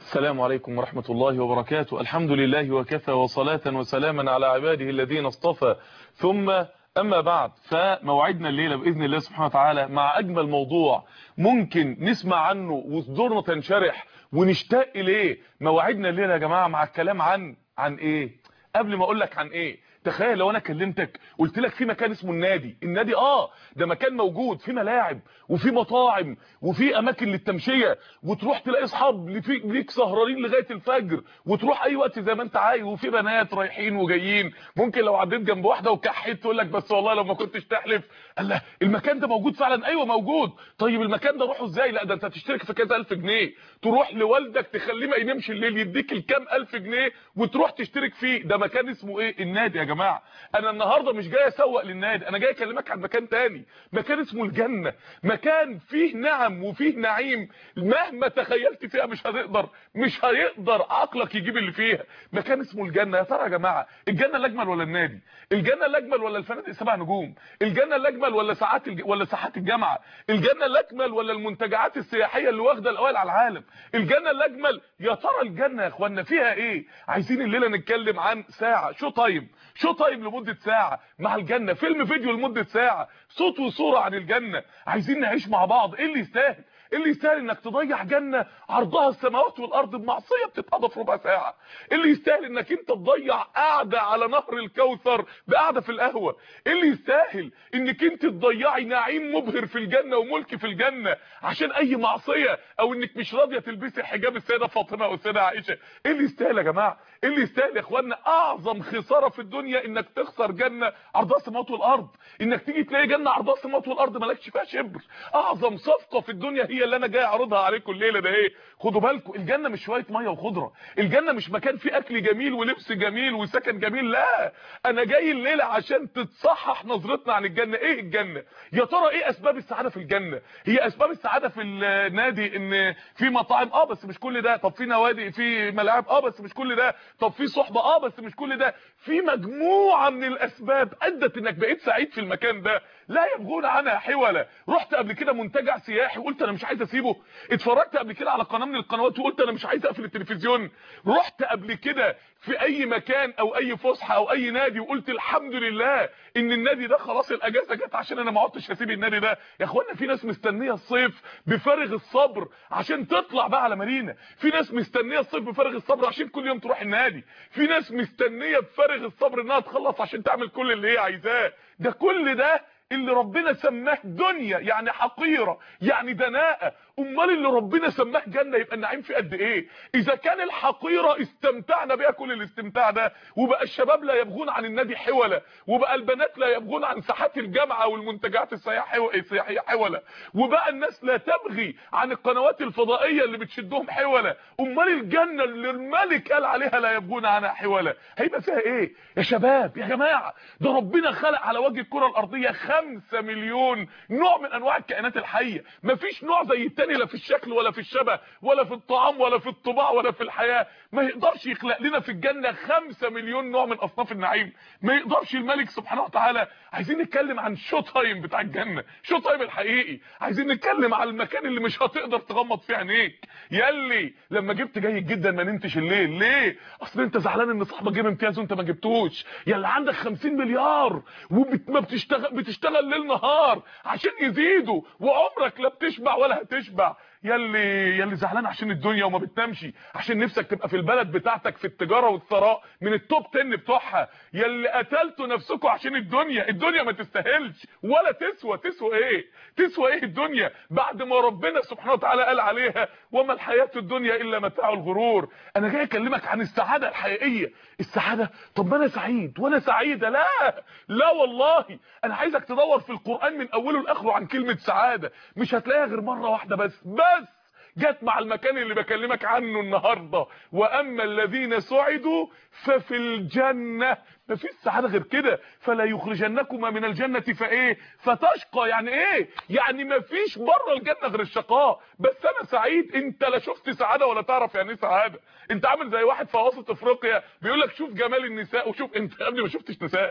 السلام عليكم ورحمة الله وبركاته الحمد لله وكفى وصلاة وسلاما على عباده الذين اصطفى ثم أما بعد فموعدنا الليلة بإذن الله سبحانه وتعالى مع أجمل موضوع ممكن نسمع عنه وصدورنا تنشرح ونشتاق إليه موعدنا الليلة يا جماعة مع الكلام عن عن إيه قبل ما أقول لك عن إيه تخيل لو انا كلمتك قلت لك في مكان اسمه النادي النادي اه ده مكان موجود في ملاعب وفي مطاعم وفي اماكن للتمشيه وتروح تلاقي اصحاب ليك سهرانين لغايه الفجر وتروح اي وقت زي ما انت عايز وفي بنات رايحين وجايين ممكن لو عديت جنب واحده وكحيت تقول لك بس والله لو ما كنتش تحلف الله المكان ده موجود فعلا ايوه موجود طيب المكان ده روحه ازاي لا ده انت هتشترك في كذا الف جنيه تروح لوالدك تخليه ما ينامش الليل يديك الكام الف جنيه وتروح تشترك فيه ده مكان اسمه ايه النادي يا جماعه انا النهارده مش جاي اسوق للنادي انا جاي اكلمك عن مكان تاني مكان اسمه الجنه مكان فيه نعم وفيه نعيم مهما تخيلت فيها مش هتقدر مش هيقدر عقلك يجيب اللي فيها مكان اسمه الجنه يا ترى يا جماعه الجنه الاجمل ولا النادي الجنه الاجمل ولا الفنادق سبع نجوم الجنه الاجمل ولا ساعات الج... ولا ساحات الجامعه الجنه الاجمل ولا المنتجعات السياحيه اللي واخده الاوائل على العالم الجنه الاجمل يا ترى الجنه يا اخوانا فيها ايه عايزين الليله نتكلم عن ساعه شو طيب شو طيب لمده ساعه مع الجنه فيلم فيديو لمده ساعه صوت وصوره عن الجنه عايزين نعيش مع بعض ايه اللي يستاهل ايه اللي يستاهل انك تضيع جنه عرضها السماوات والارض بمعصيه بتتقضى في ربع ساعه ايه اللي يستاهل انك انت تضيع قعده على نهر الكوثر بقعده في القهوه ايه اللي يستاهل انك انت تضيعي نعيم مبهر في الجنه وملك في الجنه عشان اي معصيه او انك مش راضيه تلبسي حجاب السيده فاطمه او السيده عائشه ايه اللي يستاهل يا جماعه ايه اللي يستاهل يا اخوانا اعظم خساره في الدنيا انك تخسر جنه عرضها السماوات والارض انك تيجي تلاقي جنه عرضها السماوات والارض مالكش فيها شبر اعظم صفقه في الدنيا هي اللي انا جاي اعرضها عليكم الليله ده ايه خدوا بالكم الجنه مش شويه ميه وخضره الجنه مش مكان فيه اكل جميل ولبس جميل وسكن جميل لا انا جاي الليله عشان تتصحح نظرتنا عن الجنه ايه الجنه يا ترى ايه اسباب السعاده في الجنه هي اسباب السعاده في النادي ان في مطاعم اه بس مش كل ده طب في نوادي في ملاعب اه بس مش كل ده طب في صحبه اه بس مش كل ده في مجموعه من الاسباب ادت انك بقيت سعيد في المكان ده لا يبغون عنها حولا رحت قبل كده منتجع سياحي وقلت انا مش عايز اسيبه اتفرجت قبل كده على قناه من القنوات وقلت انا مش عايز اقفل التلفزيون رحت قبل كده في اي مكان او اي فسحه او اي نادي وقلت الحمد لله ان النادي ده خلاص الاجازه جت عشان انا ما عدتش هسيب النادي ده يا اخوانا في ناس مستنيه الصيف بفارغ الصبر عشان تطلع بقى على مارينا في ناس مستنيه الصيف بفارغ الصبر عشان كل يوم تروح النادي في ناس مستنيه بفارغ الصبر انها تخلص عشان تعمل كل اللي هي عايزاه ده كل ده اللي ربنا سماه دنيا يعني حقيره يعني دناءه امال اللي ربنا سماه جنه يبقى النعيم في قد ايه اذا كان الحقيره استمتعنا بيها كل الاستمتاع ده وبقى الشباب لا يبغون عن النادي حوله وبقى البنات لا يبغون عن ساحات الجامعه والمنتجعات السياحيه حوله وبقى الناس لا تبغي عن القنوات الفضائيه اللي بتشدهم حوله امال الجنه اللي الملك قال عليها لا يبغون عنها حوله هيبقى فيها ايه يا شباب يا جماعه ده ربنا خلق على وجه الكره الارضيه 5 مليون نوع من انواع الكائنات الحيه مفيش نوع زي التاني لا في الشكل ولا في الشبه ولا في الطعام ولا في الطباع ولا في الحياه ما يقدرش يخلق لنا في الجنه 5 مليون نوع من اصناف النعيم ما يقدرش الملك سبحانه وتعالى عايزين نتكلم عن شو تايم بتاع الجنه شو تايم الحقيقي عايزين نتكلم على المكان اللي مش هتقدر تغمض فيه عينيك يلي لما جبت جيد جدا ما نمتش الليل ليه اصل انت زعلان ان صاحبك جاب امتياز وانت ما جبتوش يلي عندك 50 مليار وما بتشتغل بتشتغل ليل نهار عشان يزيدوا وعمرك لا بتشبع ولا هتشبع يلي يلي زعلان عشان الدنيا وما بتنامش عشان نفسك تبقى في البلد بتاعتك في التجاره والثراء من التوب 10 بتوعها يلي قتلتوا نفسكم عشان الدنيا الدنيا ما تستاهلش ولا تسوى تسوى ايه تسوى ايه الدنيا بعد ما ربنا سبحانه وتعالى قال عليها وما الحياه الدنيا الا متاع الغرور انا جاي اكلمك عن السعاده الحقيقيه السعاده طب ما انا سعيد وانا سعيده لا لا والله انا عايزك تدور في القران من اوله لاخره عن كلمه سعاده مش هتلاقيها غير مره واحده بس بس جت مع المكان اللي بكلمك عنه النهارده واما الذين سعدوا ففي الجنه مفيش سعاده غير كده فلا يخرجنكما من الجنه فايه فتشقى يعني ايه يعني مفيش بره الجنه غير الشقاء بس انا سعيد انت لا شفت سعاده ولا تعرف يعني ايه سعاده انت عامل زي واحد في وسط افريقيا بيقول لك شوف جمال النساء وشوف انت يا ابني ما شفتش نساء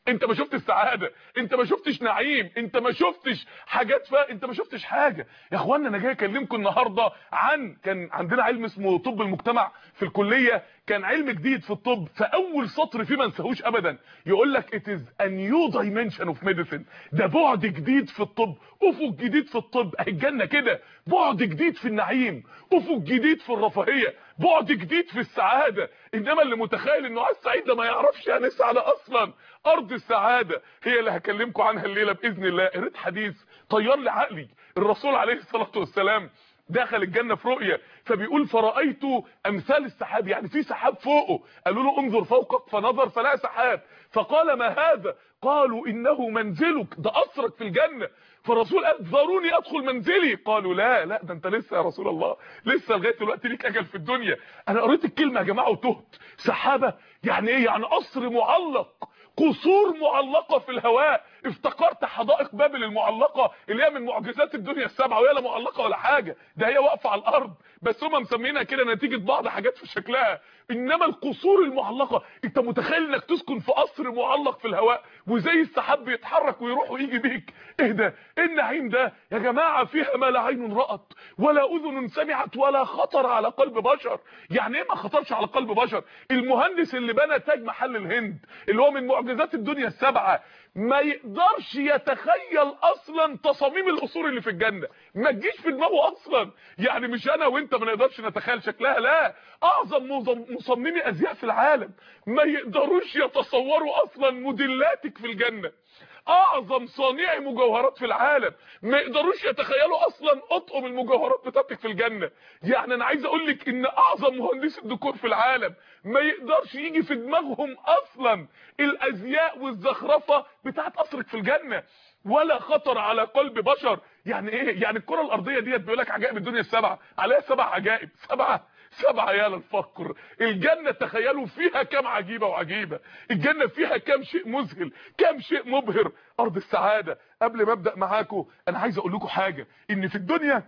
انت ما شفتش سعاده انت ما شفتش نعيم انت ما شفتش حاجات ف... انت ما شفتش حاجه يا اخوانا انا جاي اكلمكم النهارده عن كان عندنا علم اسمه طب المجتمع في الكليه كان علم جديد في الطب فاول سطر فيه ما انساهوش ابدا يقول لك it is a new dimension of medicine ده بعد جديد في الطب افق جديد في الطب الجنه كده بعد جديد في النعيم افق جديد في الرفاهيه بعد جديد في السعاده انما اللي متخيل انه عايز سعيد ده ما يعرفش يعني السعاده اصلا ارض السعاده هي اللي هكلمكم عنها الليله باذن الله قريت حديث طير لي عقلي الرسول عليه الصلاه والسلام دخل الجنه في رؤيه فبيقول فرايت امثال السحاب يعني في سحاب فوقه قالوا له انظر فوقك فنظر فلا سحاب فقال ما هذا قالوا انه منزلك ده قصرك في الجنه فالرسول قال ذروني ادخل منزلي قالوا لا لا ده انت لسه يا رسول الله لسه لغايه دلوقتي ليك اجل في الدنيا انا قريت الكلمه يا جماعه وتهت سحابه يعني ايه يعني قصر معلق قصور معلقه في الهواء افتكرت حدائق بابل المعلقه اللي هي من معجزات الدنيا السبعه وهي لا معلقه ولا حاجه ده هي واقفه على الارض بس هم مسمينها كده نتيجه بعض حاجات في شكلها انما القصور المعلقه انت متخيل انك تسكن في قصر معلق في الهواء وزي السحاب بيتحرك ويروح ويجي بيك ايه ده ايه النعيم ده يا جماعه فيها ما لا عين رأت ولا اذن سمعت ولا خطر على قلب بشر يعني ايه ما خطرش على قلب بشر المهندس اللي بنى تاج محل الهند اللي هو من معجزات الدنيا السبعه ما يقدرش يتخيل اصلا تصاميم القصور اللي في الجنه ما تجيش في دماغه اصلا يعني مش انا وانت ما نقدرش نتخيل شكلها لا اعظم مصممي ازياء في العالم ما يقدروش يتصوروا اصلا موديلاتك في الجنه اعظم صانعي مجوهرات في العالم ما يقدروش يتخيلوا اصلا اطقم المجوهرات بتاعتك في الجنه يعني انا عايز اقول لك ان اعظم مهندس الديكور في العالم ما يقدرش يجي في دماغهم اصلا الازياء والزخرفه بتاعت قصرك في الجنه ولا خطر على قلب بشر يعني ايه يعني الكره الارضيه ديت بيقول لك عجائب الدنيا السبعه عليها سبع عجائب سبعه سبعة يا للفقر الجنة تخيلوا فيها كم عجيبة وعجيبة الجنة فيها كم شيء مذهل كم شيء مبهر ارض السعادة قبل ما ابدأ معاكم انا عايز اقول لكم حاجة ان في الدنيا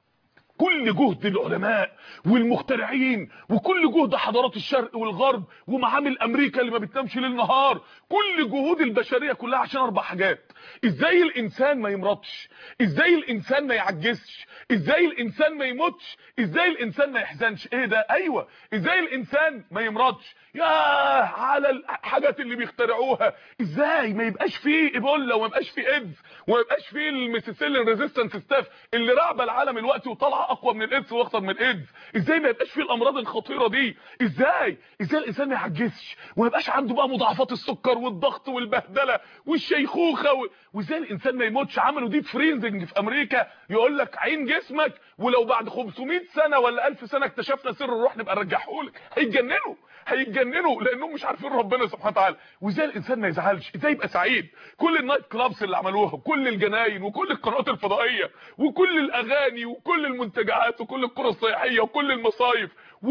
كل جهد العلماء والمخترعين وكل جهد حضارات الشرق والغرب ومعامل امريكا اللي ما بتنامش ليل نهار كل جهود البشريه كلها عشان اربع حاجات ازاي الانسان ما يمرضش ازاي الانسان ما يعجزش ازاي الانسان ما يموتش ازاي الانسان ما يحزنش ايه ده ايوه ازاي الانسان ما يمرضش يا على الحاجات اللي بيخترعوها ازاي ما يبقاش فيه ايبولا وما يبقاش فيه ايدز وما يبقاش فيه الميسيسيلين ريزيستنس ستاف اللي راعبه العالم الوقت وطالعه اقوى من الايدز واخطر من الايدز ازاي ما يبقاش فيه الامراض الخطيره دي ازاي ازاي الانسان ما يعجزش وما يبقاش عنده بقى مضاعفات السكر والضغط والبهدله والشيخوخه و... وازاي الانسان ما يموتش عملوا ديب فريزنج في امريكا يقول لك عين جسمك ولو بعد 500 سنه ولا 1000 سنه اكتشفنا سر الروح نبقى نرجعه لك هيتجننوا هيتجننوا لانهم مش عارفين ربنا سبحانه وتعالى وازاي الانسان ما يزعلش ازاي يبقى سعيد كل النايت كلابس اللي عملوها وكل الجناين وكل القنوات الفضائيه وكل الاغاني وكل المنتجعات وكل القرى السياحيه وكل المصايف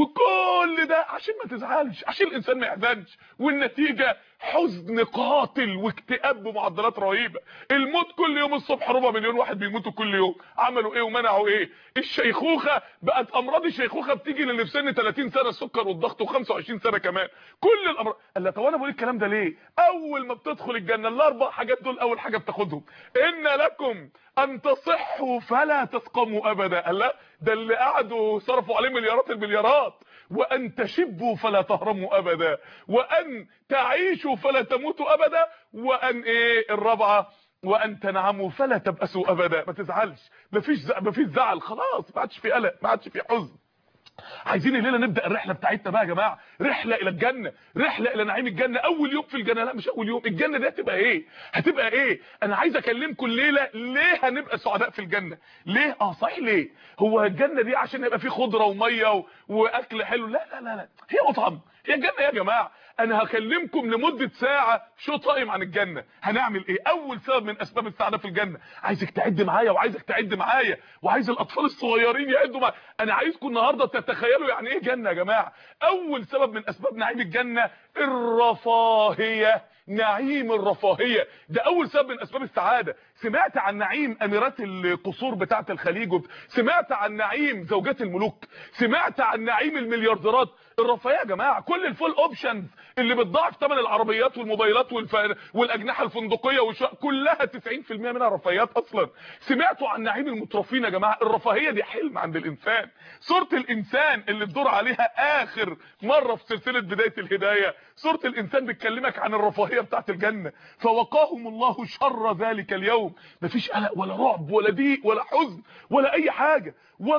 وكل ده عشان ما تزعلش عشان الانسان ما يحزنش والنتيجه حزن قاتل واكتئاب بمعدلات رهيبه الموت كل يوم الصبح ربع مليون واحد بيموتوا كل يوم عملوا ايه ومنعوا ايه الشيخوخه بقت امراض الشيخوخه بتيجي للي في سن 30 سنه السكر والضغط و25 سنه كمان كل الامراض قال طب انا بقول الكلام ده ليه اول ما بتدخل الجنه الاربع حاجات دول اول حاجه بتاخدهم ان لكم ان تصحوا فلا تسقموا ابدا قال لا ده اللي قعدوا صرفوا عليه مليارات المليارات وان تشبوا فلا تهرموا ابدا وان تعيشوا فلا تموتوا ابدا وان ايه الرابعه وان تنعموا فلا تبأسوا ابدا ما تزعلش مفيش زع... مفيش زعل خلاص ما عادش في قلق ما عادش في حزن عايزين الليله نبدا الرحله بتاعتنا بقى يا جماعه رحله الى الجنه رحله الى نعيم الجنه اول يوم في الجنه لا مش اول يوم الجنه دي هتبقى ايه هتبقى ايه انا عايز اكلمكم الليله ليه هنبقى سعداء في الجنه ليه اه صحيح ليه هو الجنه دي عشان يبقى فيه خضره وميه و... واكل حلو لا لا لا لا هي مطعم هي الجنه يا جماعه انا هكلمكم لمده ساعه شو طايم عن الجنه هنعمل ايه اول سبب من اسباب السعاده في الجنه عايزك تعد معايا وعايزك تعد معايا وعايز الاطفال الصغيرين يعدوا معايا انا عايزكم النهارده تتخيلوا يعني ايه جنه يا جماعه اول سبب من اسباب نعيم الجنه الرفاهيه نعيم الرفاهيه ده اول سبب من اسباب السعاده سمعت عن نعيم اميرات القصور بتاعه الخليج وب... سمعت عن نعيم زوجات الملوك سمعت عن نعيم المليارديرات الرفاهيه يا جماعه كل الفول اوبشنز اللي بتضاعف ثمن العربيات والموبايلات والف... والاجنحه الفندقيه والش... كلها 90% منها رفاهيات اصلا سمعتوا عن نعيم المترفين يا جماعه الرفاهيه دي حلم عند الانسان سوره الانسان اللي تدور عليها اخر مره في سلسله بدايه الهدايه سوره الانسان بتكلمك عن الرفاهيه بتاعه الجنه فوقاهم الله شر ذلك اليوم مفيش قلق ولا رعب ولا ضيق ولا حزن ولا اي حاجه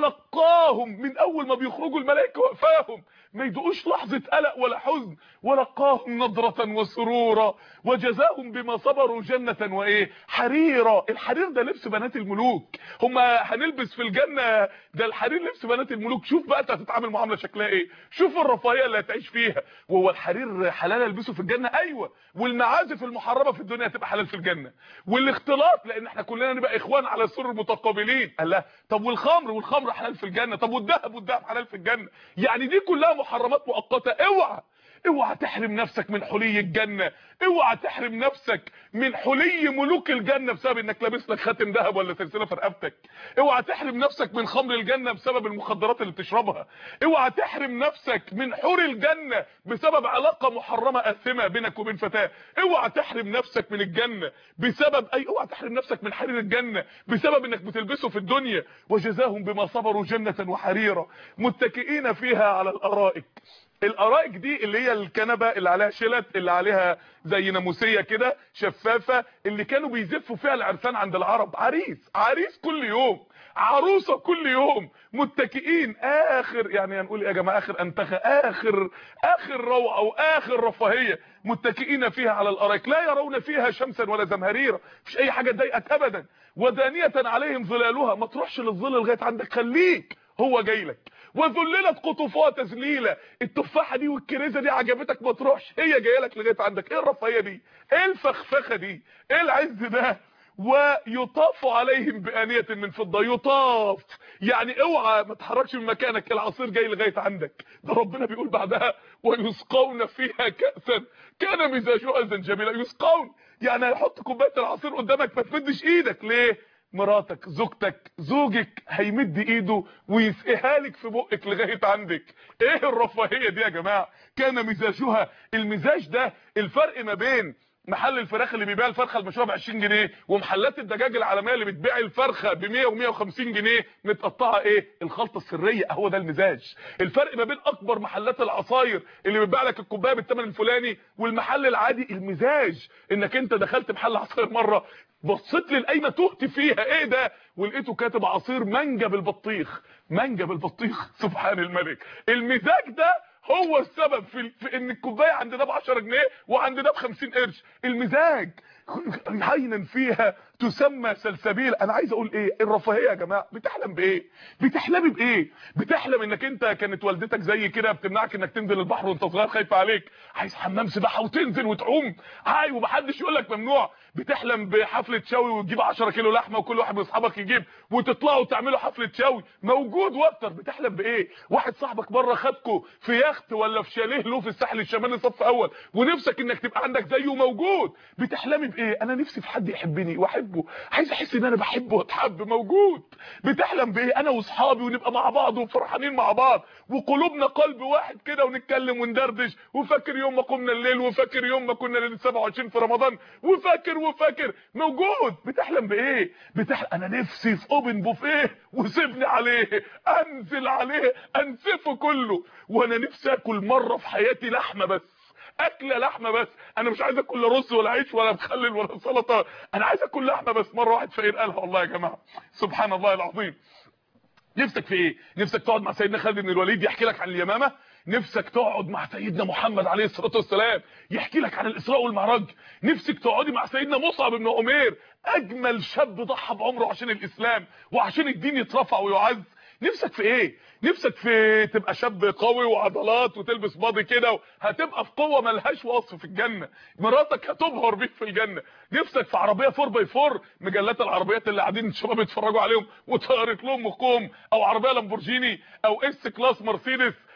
ولقاهم من اول ما بيخرجوا الملائكه وقفاهم ما يدقوش لحظه قلق ولا حزن ولقاهم نضره وسرورا وجزاهم بما صبروا جنه وايه حريرا الحرير ده لبس بنات الملوك هما هنلبس في الجنه ده الحرير لبس بنات الملوك شوف بقى انت هتتعامل معامله شكلها ايه شوف الرفاهيه اللي هتعيش فيها وهو الحرير حلال البسه في الجنه ايوه والمعازف المحرمه في الدنيا هتبقى حلال في الجنه والاختلاط لان احنا كلنا نبقى اخوان على سر متقابلين قال لا طب والخمر والخمر حلال في الجنه طب والذهب والذهب حلال في الجنه يعني دي كلها محرمات مؤقته اوعى اوعى تحرم نفسك من حلي الجنة اوعى تحرم نفسك من حلي ملوك الجنة بسبب انك لابس لك خاتم ذهب ولا سلسلة في رقبتك اوعى تحرم نفسك من خمر الجنة بسبب المخدرات اللي بتشربها اوعى تحرم نفسك من حور الجنة بسبب علاقة محرمة اثمة بينك وبين فتاة اوعى تحرم نفسك من الجنة بسبب اي اوعى تحرم نفسك من حرير الجنة بسبب انك بتلبسه في الدنيا وجزاهم بما صبروا جنة وحريرا متكئين فيها على الارائك الارائك دي اللي هي الكنبه اللي عليها شلت اللي عليها زي ناموسيه كده شفافه اللي كانوا بيزفوا فيها العرسان عند العرب عريس عريس كل يوم عروسه كل يوم متكئين اخر يعني هنقول يا جماعه اخر انتخه اخر اخر روعه واخر رفاهيه متكئين فيها على الارائك لا يرون فيها شمسا ولا زمهريرا مفيش اي حاجه تضايقك ابدا ودانيه عليهم ظلالها ما تروحش للظل لغايه عندك خليك هو جاي لك وذللت قطوفها تذليلا التفاحه دي والكريزه دي عجبتك ما تروحش هي جايه لك لغايه عندك ايه الرفاهيه دي ايه الفخفخه دي ايه العز ده ويطاف عليهم بانيه من فضه يطاف يعني اوعى ما تتحركش من مكانك العصير جاي لغايه عندك ده ربنا بيقول بعدها ويسقون فيها كاسا كان مزاجها زنجبيلا يسقون يعني هيحط كوبايه العصير قدامك ما تمدش ايدك ليه مراتك زوجتك زوجك هيمد ايده ويسقيها لك في بقك لغايه عندك ايه الرفاهيه دي يا جماعه كان مزاجها المزاج ده الفرق ما بين محل الفراخ اللي بيبيع الفرخه المشويه ب 20 جنيه ومحلات الدجاج العالميه اللي بتبيع الفرخه ب 100 و150 جنيه متقطعه ايه الخلطه السريه هو ده المزاج الفرق ما بين اكبر محلات العصاير اللي بتبيع لك الكوبايه بالثمن الفلاني والمحل العادي المزاج انك انت دخلت محل عصاير مره بصيت للقايمه تهت فيها ايه ده ولقيته كاتب عصير مانجا بالبطيخ مانجا بالبطيخ سبحان الملك المزاج ده هو السبب في, في ان الكوبايه عند ده ب 10 جنيه وعند ده ب 50 قرش المزاج عينا فيها تسمى سلسبيل انا عايز اقول ايه الرفاهيه يا جماعه بتحلم بايه بتحلمي بايه بتحلم انك انت كانت والدتك زي كده بتمنعك انك تنزل البحر وانت صغير خايفه عليك عايز حمام سباحه وتنزل وتعوم هاي ومحدش يقول لك ممنوع بتحلم بحفله شوي وتجيب 10 كيلو لحمه وكل واحد من اصحابك يجيب وتطلعوا تعملوا حفله شوي موجود واكتر بتحلم بايه واحد صاحبك بره خدكوا في يخت ولا في شاليه له في الساحل الشمالي صف اول ونفسك انك تبقى عندك زيه موجود بتحلمي بايه انا نفسي في حد يحبني واحبه عايز احس ان انا بحبه واتحب موجود بتحلم بايه انا واصحابي ونبقى مع بعض وفرحانين مع بعض وقلوبنا قلب واحد كده ونتكلم وندردش وفاكر يوم ما قمنا الليل وفاكر يوم ما كنا ليله 27 في رمضان وفاكر وفاكر موجود بتحلم بايه بتحلم انا نفسي في اوبن بوفيه وسيبني عليه انزل عليه انسفه كله وانا نفسي اكل مره في حياتي لحمه بس اكله لحمه بس انا مش عايز اكل رز ولا عيش ولا مخلل ولا سلطه انا عايز اكل لحمه بس مره واحد فقير قالها والله يا جماعه سبحان الله العظيم نفسك في ايه نفسك تقعد مع سيدنا خالد بن الوليد يحكي لك عن اليمامه نفسك تقعد مع سيدنا محمد عليه الصلاه والسلام يحكي لك عن الاسراء والمعراج نفسك تقعدي مع سيدنا مصعب بن عمير اجمل شاب ضحى بعمره عشان الاسلام وعشان الدين يترفع ويعز نفسك في ايه نفسك في تبقى شاب قوي وعضلات وتلبس باضي كده هتبقى في قوه ملهاش وصف في الجنه مراتك هتبهر بيك في الجنه نفسك في عربيه 4 باي 4 مجلات العربيات اللي قاعدين الشباب يتفرجوا عليهم وطيرت لهم مخهم او عربيه لامبورجيني او اس كلاس مرسيدس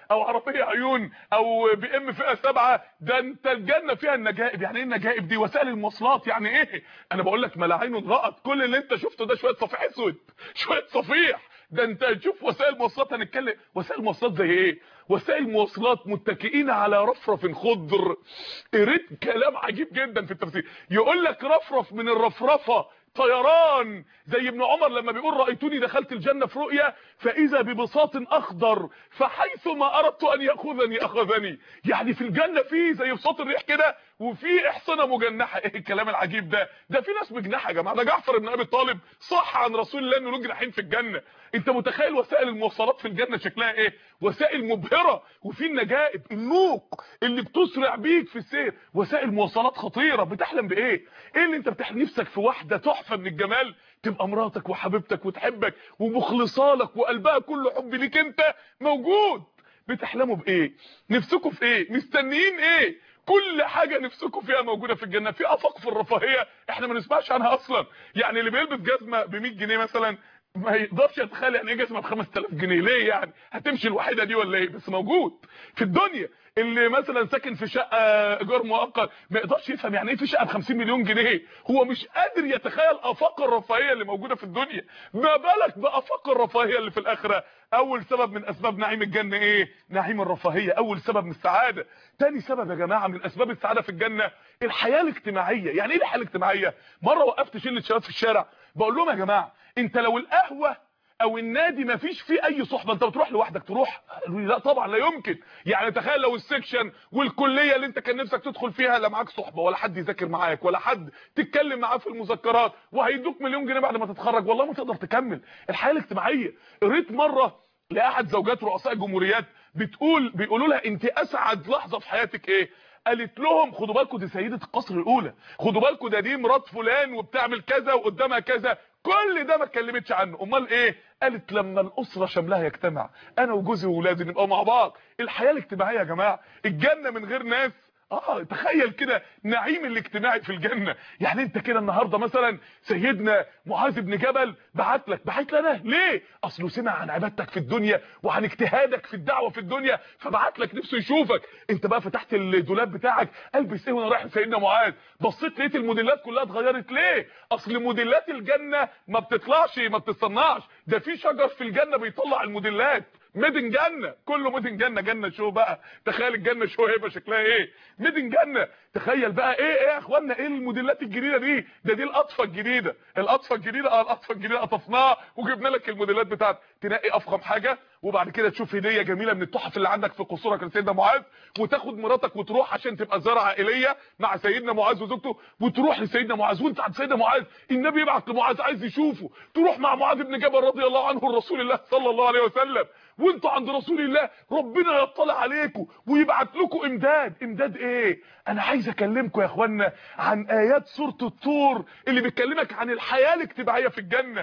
او عربيه عيون او بي ام فئه سبعه ده انت الجنه فيها النجائب يعني ايه النجائب دي وسائل المواصلات يعني ايه انا بقول لك ما لا عين رأت كل اللي انت شفته ده شويه صفيح اسود شويه صفيح ده انت تشوف وسائل مواصلات هنتكلم وسائل مواصلات زي ايه وسائل مواصلات متكئين على رفرف خضر قريت كلام عجيب جدا في التفسير يقول لك رفرف من الرفرفه طيران زي ابن عمر لما بيقول رأيتني دخلت الجنة في رؤيا فإذا ببساط أخضر فحيث ما أردت أن يأخذني أخذني يعني في الجنة في زي بساط الريح كده وفي احصنه مجنحه ايه الكلام العجيب ده ده في ناس بجناحه يا جماعه ده جعفر بن ابي طالب صح عن رسول الله انه له جناحين في الجنه انت متخيل وسائل المواصلات في الجنه شكلها ايه وسائل مبهره وفي النجائب النوق اللي بتسرع بيك في السير وسائل مواصلات خطيره بتحلم بايه ايه اللي انت بتحلم نفسك في واحده تحفه من الجمال تبقى مراتك وحبيبتك وتحبك ومخلصه لك وقلبها كله حب ليك انت موجود بتحلموا بايه نفسكم في ايه مستنيين ايه كل حاجه نفسكم فيها موجوده في الجنه في افاق في الرفاهيه احنا ما نسمعش عنها اصلا يعني اللي بيلبس جزمه ب 100 جنيه مثلا ما يقدرش يتخيل يعني ايه جزمه ب 5000 جنيه ليه يعني هتمشي الوحيده دي ولا ايه بس موجود في الدنيا اللي مثلا ساكن في شقه ايجار مؤقت ما يقدرش يفهم يعني ايه في شقه ب 50 مليون جنيه هو مش قادر يتخيل افاق الرفاهيه اللي موجوده في الدنيا ما بالك بافاق الرفاهيه اللي في الاخره اول سبب من اسباب نعيم الجنه ايه نعيم الرفاهيه اول سبب من السعاده تاني سبب يا جماعه من اسباب السعاده في الجنه الحياه الاجتماعيه يعني ايه الحياه الاجتماعيه مره وقفت شله شباب في الشارع بقول لهم يا جماعه انت لو القهوه او النادي ما فيش فيه اي صحبه انت بتروح لوحدك تروح قالوا لي لا طبعا لا يمكن يعني تخيل لو السكشن والكليه اللي انت كان نفسك تدخل فيها لا معاك صحبه ولا حد يذاكر معاك ولا حد تتكلم معاه في المذكرات وهيدوك مليون جنيه بعد ما تتخرج والله ما تقدر تكمل الحياه الاجتماعيه قريت مره لاحد زوجات رؤساء الجمهوريات بتقول بيقولوا لها انت اسعد لحظه في حياتك ايه قالت لهم خدوا بالكم دي سيده القصر الاولى خدوا بالكم ده دي مرات فلان وبتعمل كذا وقدامها كذا كل ده ما اتكلمتش عنه امال ايه قالت لما الاسره شملها يجتمع انا وجوزي واولادي نبقى مع بعض الحياه الاجتماعيه يا جماعه الجنه من غير ناس اه تخيل كده نعيم الاجتماعي في الجنه يعني انت كده النهارده مثلا سيدنا معاذ بن جبل بعت لك بعت لنا ليه اصله سمع عن عبادتك في الدنيا وعن اجتهادك في الدعوه في الدنيا فبعت لك نفسه يشوفك انت بقى فتحت الدولاب بتاعك البس ايه وانا رايح لسيدنا معاذ بصيت لقيت الموديلات كلها اتغيرت ليه اصل موديلات الجنه ما بتطلعش ما بتتصنعش ده في شجر في الجنه بيطلع الموديلات ميدن جنه كله ميدن جنه جنه شو بقى تخيل الجنه شو هيبقى شكلها ايه ميدن جنه تخيل بقى ايه ايه يا اخوانا ايه الموديلات الجديده دي ده دي القطفه الجديده القطفه الجديده اه القطفه الجديده قطفناها وجبنا لك الموديلات بتاعتك تنقي افخم حاجه وبعد كده تشوف هديه جميله من التحف اللي عندك في قصورك لسيدنا معاذ وتاخد مراتك وتروح عشان تبقى زياره عائليه مع سيدنا معاذ وزوجته وتروح لسيدنا معاذ وانت عند سيدنا معاذ النبي يبعت لمعاذ عايز يشوفه تروح مع معاذ بن جبل رضي الله عنه رسول الله صلى الله عليه وسلم وانتوا عند رسول الله ربنا يطلع عليكم ويبعت لكم امداد امداد ايه انا عايز اكلمكم يا اخوانا عن ايات سوره الطور اللي بتكلمك عن الحياه الاجتماعيه في الجنه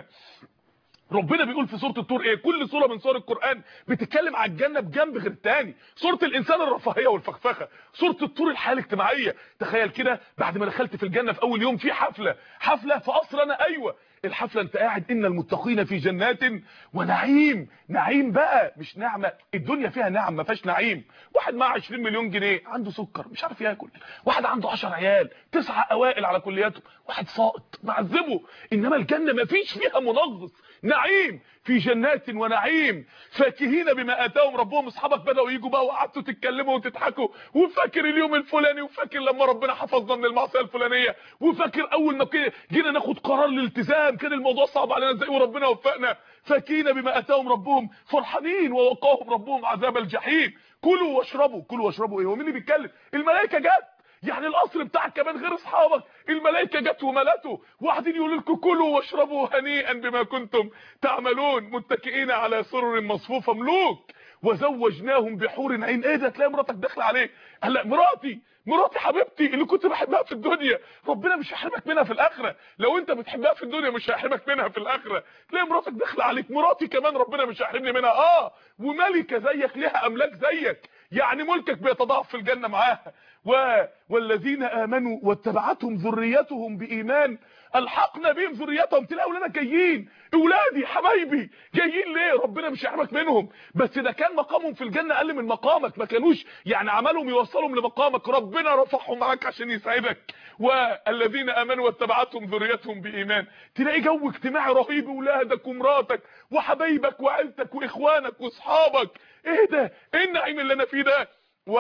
ربنا بيقول في سوره الطور ايه كل سوره من سور القران بتتكلم على الجنه بجنب غير الثاني سوره الانسان الرفاهيه والفخفخه سوره الطور الحياه الاجتماعيه تخيل كده بعد ما دخلت في الجنه في اول يوم في حفله حفله في قصر انا ايوه الحفله انت قاعد ان المتقين في جنات ونعيم نعيم بقى مش نعمه الدنيا فيها نعم ما فيهاش نعيم واحد معاه 20 مليون جنيه عنده سكر مش عارف ياكل واحد عنده 10 عيال تسعه اوائل على كلياته واحد ساقط معذبه انما الجنه ما فيش فيها منغص نعيم في جنات ونعيم فاكهين بما اتاهم ربهم اصحابك بداوا يجوا بقى وقعدتوا تتكلموا وتضحكوا وفاكر اليوم الفلاني وفاكر لما ربنا حفظنا من المعصيه الفلانيه وفاكر اول ما جينا ناخد قرار الالتزام كان الموضوع صعب علينا ازاي وربنا وفقنا فاكهين بما اتاهم ربهم فرحانين ووقاهم ربهم عذاب الجحيم كلوا واشربوا كلوا واشربوا ايه هو مين اللي بيتكلم الملائكه جت يعني القصر بتاعك كمان غير اصحابك الملائكه جت وملته وقاعدين يقولوا لكم كلوا واشربوا هنيئا بما كنتم تعملون متكئين على سرر مصفوفه ملوك وزوجناهم بحور عين ايه ده تلاقي مراتك داخله عليك هلا مراتي مراتي حبيبتي اللي كنت بحبها في الدنيا ربنا مش هيحرمك منها في الاخره لو انت بتحبها في الدنيا مش هيحرمك منها في الاخره تلاقي مراتك داخله عليك مراتي كمان ربنا مش هيحرمني منها اه وملكه زيك ليها املاك زيك يعني ملكك بيتضاعف في الجنه معاها و... والذين امنوا واتبعتهم ذريتهم بايمان الحقنا بهم ذريتهم تلاقوا لنا جايين اولادي حبايبي جايين ليه ربنا مش يحرمك منهم بس ده كان مقامهم في الجنه اقل من مقامك ما كانوش يعني عملهم يوصلهم لمقامك ربنا رفعهم معاك عشان يسعدك والذين امنوا واتبعتهم ذريتهم بايمان تلاقي جو اجتماعي رهيب اولادك ومراتك وحبايبك وعيلتك واخوانك واصحابك ايه ده ايه النعيم اللي انا فيه ده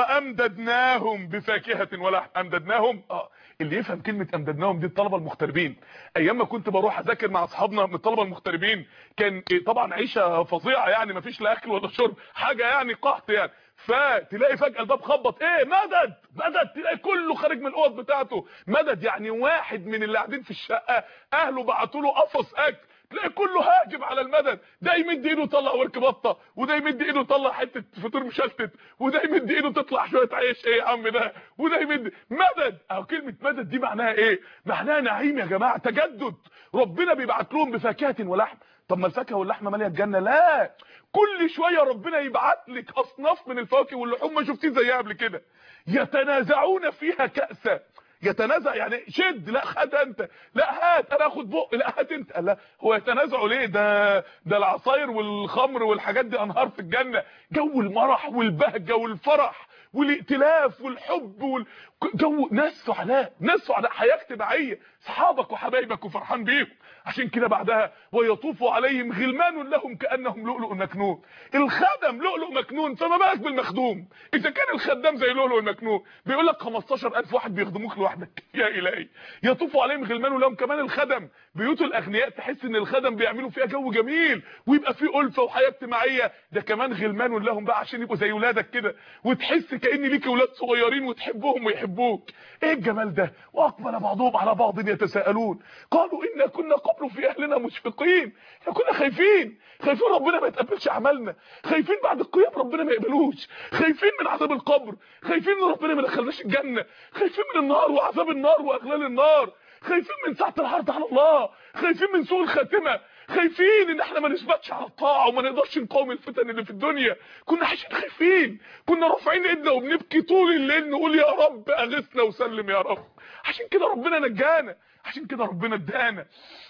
وامددناهم بفاكهه ولحم امددناهم اه اللي يفهم كلمه امددناهم دي الطلبه المغتربين ايام ما كنت بروح اذاكر مع اصحابنا من الطلبه المغتربين كان إيه طبعا عيشه فظيعه يعني ما فيش لا اكل ولا شرب حاجه يعني قحط يعني فتلاقي فجاه الباب خبط ايه مدد مدد تلاقي كله خارج من الاوض بتاعته مدد يعني واحد من اللي قاعدين في الشقه اهله بعتوا له قفص اكل تلاقي كله هاجم على المدد ده يمد ايده يطلع ورك بطه وده يمد ايده يطلع حته فطير مشلتت وده يمد ايده تطلع شويه عيش ايه يا عم ده وده يمد مدد اهو كلمه مدد دي معناها ايه معناها نعيم يا جماعه تجدد ربنا بيبعت لهم بفاكهه ولحم طب ما الفاكهه واللحمه ماليه الجنه لا كل شويه ربنا يبعت لك اصناف من الفواكه واللحوم ما شفتيه زيها قبل كده يتنازعون فيها كاسا يتنازع يعني شد لا خد انت لا هات انا اخد بق لا هات انت لا هو يتنازعوا ليه ده ده العصاير والخمر والحاجات دي انهار في الجنه جو المرح والبهجه والفرح والائتلاف والحب وال... جو ناس سعداء ناس سعداء حياه اجتماعيه اصحابك وحبايبك وفرحان بيهم عشان كده بعدها ويطوف عليهم غلمان لهم كانهم لؤلؤ مكنون الخدم لؤلؤ مكنون فما بالك بالمخدوم اذا كان الخدام زي لؤلؤ المكنون بيقول لك 15000 واحد بيخدموك لوحدك يا الهي يطوف عليهم غلمان لهم كمان الخدم بيوت الاغنياء تحس ان الخدم بيعملوا فيها جو جميل ويبقى فيه الفه وحياه اجتماعيه ده كمان غلمان لهم بقى عشان يبقوا زي ولادك كده وتحس كان ليك اولاد صغيرين وتحبهم ويحبوك ايه الجمال ده واقبل بعضهم على بعض يتساءلون قالوا انا كنا قبل في اهلنا مشفقين احنا كنا خايفين خايفين ربنا ما يتقبلش عملنا خايفين بعد القيام ربنا ما يقبلوش خايفين من عذاب القبر خايفين ان ربنا ما دخلناش الجنه خايفين من النار وعذاب النار واغلال النار خايفين من ساعه العرض على الله خايفين من سوء الخاتمه خايفين ان احنا ما نثبتش على الطاعه وما نقدرش نقاوم الفتن اللي في الدنيا كنا عايشين خايفين كنا رافعين ايدنا وبنبكي طول الليل نقول يا رب اغثنا وسلم يا رب عشان كده ربنا نجانا عشان كده ربنا ادانا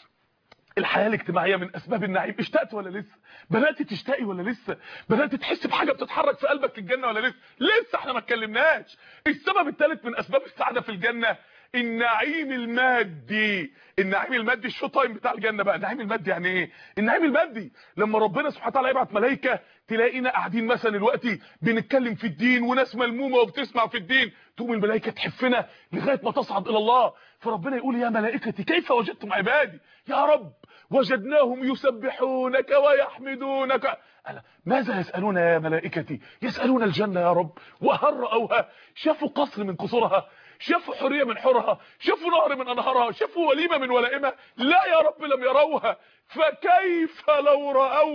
الحياه الاجتماعيه من اسباب النعيم اشتقت ولا لسه بدات تشتاقي ولا لسه بدات تحس بحاجه بتتحرك في قلبك في الجنه ولا لسه لسه احنا ما اتكلمناش السبب الثالث من اسباب السعاده في الجنه النعيم المادي النعيم المادي الشو تايم بتاع الجنه بقى النعيم المادي يعني ايه النعيم المادي لما ربنا سبحانه وتعالى يبعت ملائكه تلاقينا قاعدين مثلا دلوقتي بنتكلم في الدين وناس ملمومه وبتسمع في الدين تقوم الملائكه تحفنا لغايه ما تصعد الى الله فربنا يقول يا ملائكتي كيف وجدتم عبادي يا رب وجدناهم يسبحونك ويحمدونك ألا ماذا يسألون يا ملائكتي يسألون الجنة يا رب وهل رأوها شافوا قصر من قصورها شافوا حرية من حورها شافوا نهر من أنهارها شافوا وليمة من ولائمها لا يا رب لم يروها فكيف لو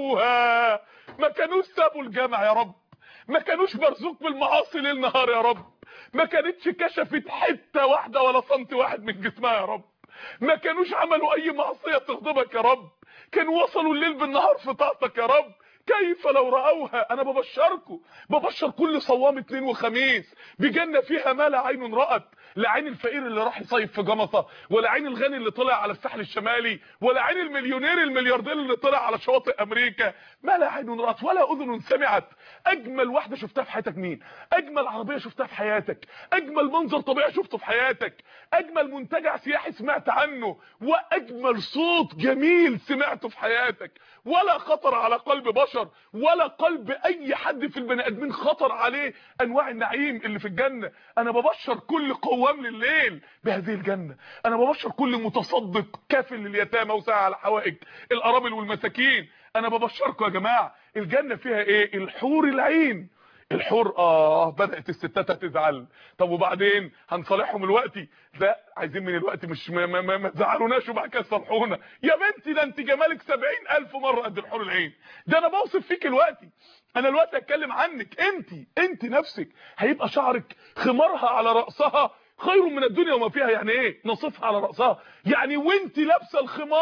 رأوها ما كانوش سابوا الجامع يا رب ما كانوش مرزوق بالمعاصي ليل نهار يا رب ما كانتش كشفت حتة واحدة ولا سنتي واحد من جسمها يا رب ما كانوش عملوا اي معصية تغضبك يا رب كانوا وصلوا الليل بالنهار في طاعتك يا رب كيف لو رأوها انا ببشركم ببشر كل صوام اثنين وخميس بجنة فيها ما لا عين رأت لا عين الفقير اللي راح يصيف في جمصة ولا عين الغني اللي طلع على الساحل الشمالي ولا عين المليونير الملياردير اللي طلع على شواطئ امريكا ما لا عين رأت ولا اذن سمعت اجمل واحدة شفتها في حياتك مين اجمل عربية شفتها في حياتك اجمل منظر طبيعي شفته في حياتك اجمل منتجع سياحي سمعت عنه واجمل صوت جميل سمعته في حياتك ولا خطر على قلب بشر ولا قلب اي حد في البني ادمين خطر عليه انواع النعيم اللي في الجنه انا ببشر كل قوام لليل بهذه الجنه انا ببشر كل متصدق كافل لليتامى وساعة على حوائج الارامل والمساكين انا ببشركم يا جماعه الجنه فيها ايه الحور العين الحور اه بدات الستات تزعل طب وبعدين هنصالحهم دلوقتي لا عايزين من الوقت مش ما, ما, ما, ما تزعلوناش وبعد كده تصالحونا يا بنتي ده انت جمالك 70000 مره قد الحور العين ده انا بوصف فيك دلوقتي انا دلوقتي اتكلم عنك انت انت نفسك هيبقى شعرك خمارها على راسها خير من الدنيا وما فيها يعني ايه نصفها على راسها يعني وانت لابسه الخمار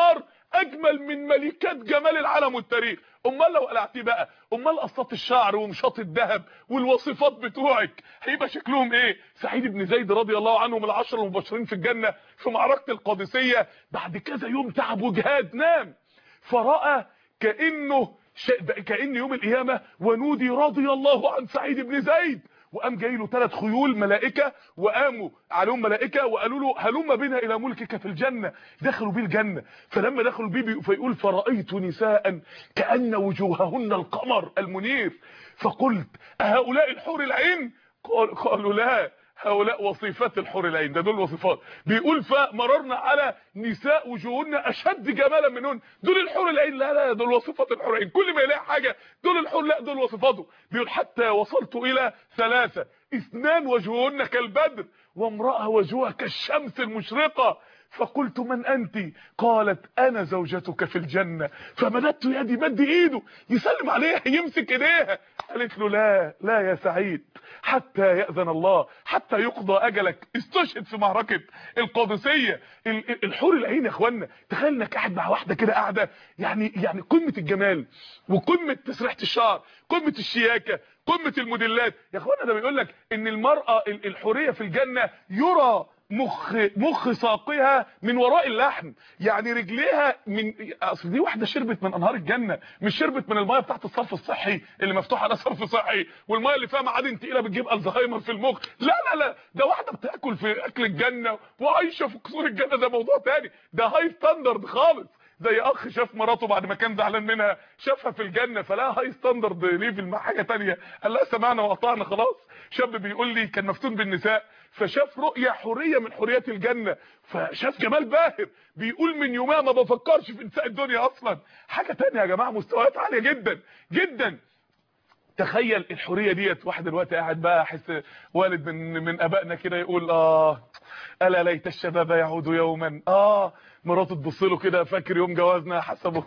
اجمل من ملكات جمال العالم والتاريخ امال لو قلعتيه بقى امال قصات الشعر ومشاط الذهب والوصفات بتوعك هيبقى شكلهم ايه سعيد بن زيد رضي الله عنه من العشر المبشرين في الجنه في معركه القادسيه بعد كذا يوم تعب وجهاد نام فراى كانه ش... كان يوم القيامه ونودي رضي الله عن سعيد بن زيد وقام جاي له ثلاث خيول ملائكه وقاموا عليهم ملائكه وقالوا له هلم بنا الى ملكك في الجنه دخلوا بيه الجنه فلما دخلوا بيه فيقول فرايت نساء كان وجوههن القمر المنير فقلت اهؤلاء الحور العين قال قالوا لا هؤلاء وصفات الحور العين ده دول وصفات بيقول فمررنا على نساء وجوهن اشد جمالا منهن دول الحور العين لا لا دول وصفات الحور العين كل ما يلاقي حاجه دول الحور لا دول وصفاته بيقول حتى وصلت الى ثلاثه اثنان وجوهن كالبدر وامراه وجهها كالشمس المشرقه فقلت من انت قالت انا زوجتك في الجنه فمددت يدي مد ايده يسلم عليها يمسك ايديها قالت له لا لا يا سعيد حتى ياذن الله حتى يقضى اجلك استشهد في معركه القادسيه الحور العين يا اخوانا تخيل انك قاعد مع واحده كده قاعده يعني يعني قمه الجمال وقمه تسريحه الشعر قمه الشياكه قمه الموديلات يا اخوانا ده بيقول لك ان المراه الحوريه في الجنه يرى مخ مخ ساقها من وراء اللحم يعني رجليها من اصل دي واحده شربت من انهار الجنه مش شربت من الميه بتاعه الصرف الصحي اللي مفتوح على صرف صحي والميه اللي فيها معادن تقيله بتجيب الزهايمر في المخ لا لا لا ده واحده بتاكل في اكل الجنه وعايشه في قصور الجنه ده موضوع تاني ده هاي ستاندرد خالص زي اخ شاف مراته بعد ما كان زعلان منها شافها في الجنه فلا هاي ستاندرد ليفل مع حاجه تانية قال لا سمعنا وقطعنا خلاص شاب بيقول لي كان مفتون بالنساء فشاف رؤيه حوريه من حوريات الجنه فشاف جمال باهر بيقول من يومها ما بفكرش في نساء الدنيا اصلا حاجه تانية يا جماعه مستويات عاليه جدا جدا تخيل الحوريه ديت واحد دلوقتي قاعد بقى احس والد من من ابائنا كده يقول اه الا ليت الشباب يعود يوما اه مراته تبص له كده فاكر يوم جوازنا حسبه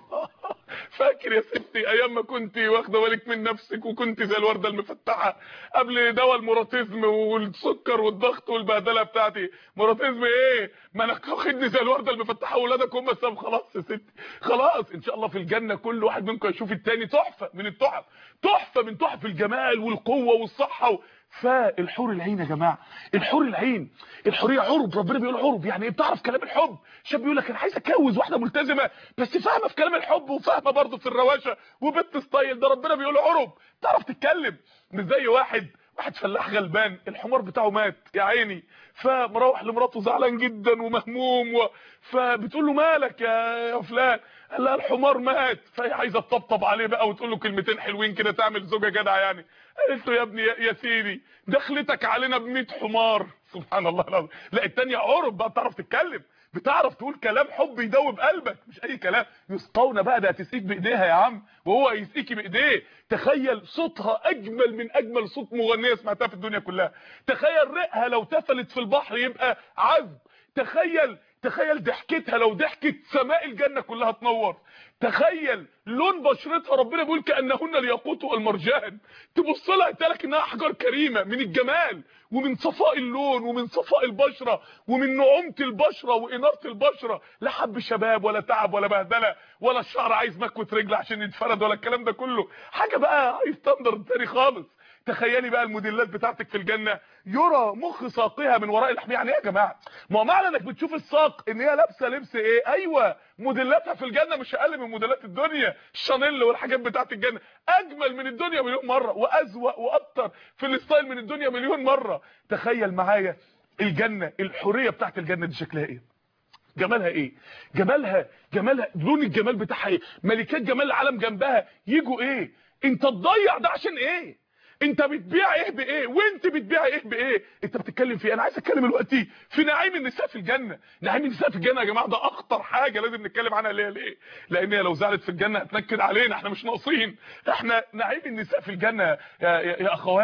فاكر يا ستي ايام ما كنت واخده بالك من نفسك وكنت زي الورده المفتحه قبل دواء الموراتيزم والسكر والضغط والبهدله بتاعتي موراتيزم ايه ما انا واخدني زي الورده المفتحه واولادك هم السبب خلاص يا ستي خلاص ان شاء الله في الجنه كل واحد منكم يشوف التاني تحفه من التحف تحفه من تحف الجمال والقوه والصحه فالحور العين يا جماعه الحور العين الحوريه عرب ربنا بيقول عرب يعني ايه بتعرف كلام الحب شاب بيقول لك انا عايز اتجوز واحده ملتزمه بس فاهمه في كلام الحب وفاهمه برضه في الرواشه وبنت ستايل ده ربنا بيقول عرب تعرف تتكلم مش زي واحد واحد فلاح غلبان الحمار بتاعه مات يا عيني فمروح لمراته زعلان جدا ومهموم و... فبتقول له مالك يا يا فلان قال لها الحمار مات فهي عايزه تطبطب عليه بقى وتقول له كلمتين حلوين كده تعمل زوجه جدع يعني قالت له يا ابني يا, يا سيدي دخلتك علينا ب 100 حمار سبحان الله العظيم لا الثانيه عرب بقى بتعرف تتكلم بتعرف تقول كلام حب يدوب قلبك مش اي كلام يسقون بقى ده هتسقيك بايديها يا عم وهو يسقيكي بايديه تخيل صوتها اجمل من اجمل صوت مغنيه سمعتها في الدنيا كلها تخيل ريقها لو تفلت في البحر يبقى عذب تخيل تخيل ضحكتها لو ضحكت سماء الجنه كلها تنور تخيل لون بشرتها ربنا بيقول كانهن الياقوت والمرجان تبص لها تلاقي انها احجار كريمه من الجمال ومن صفاء اللون ومن صفاء البشره ومن نعومه البشره واناره البشره لا حب شباب ولا تعب ولا بهدله ولا الشعر عايز مكوه رجل عشان يتفرد ولا الكلام ده كله حاجه بقى هاي ستاندرد تاني خالص تخيلي بقى الموديلات بتاعتك في الجنه يرى مخ ساقها من وراء اللحم يعني ايه يا جماعه ما هو معنى انك بتشوف الساق ان هي لابسه لبس ايه ايوه موديلاتها في الجنه مش اقل من موديلات الدنيا الشانيل والحاجات بتاعت الجنه اجمل من الدنيا مليون مره وازوق واكتر في الستايل من الدنيا مليون مره تخيل معايا الجنه الحوريه بتاعت الجنه دي شكلها ايه جمالها ايه جمالها جمالها لون الجمال بتاعها ايه ملكات جمال العالم جنبها يجوا ايه انت تضيع ده عشان ايه انت بتبيع ايه بايه وانت بتبيع ايه بايه انت بتتكلم في ايه انا عايز اتكلم دلوقتي في نعيم النساء في الجنه نعيم النساء في الجنه يا جماعه ده اخطر حاجه لازم نتكلم عنها ليه ليه لان هي لو زعلت في الجنه هتنكد علينا احنا مش ناقصين احنا نعيم النساء في الجنه يا, يا, يا اخوات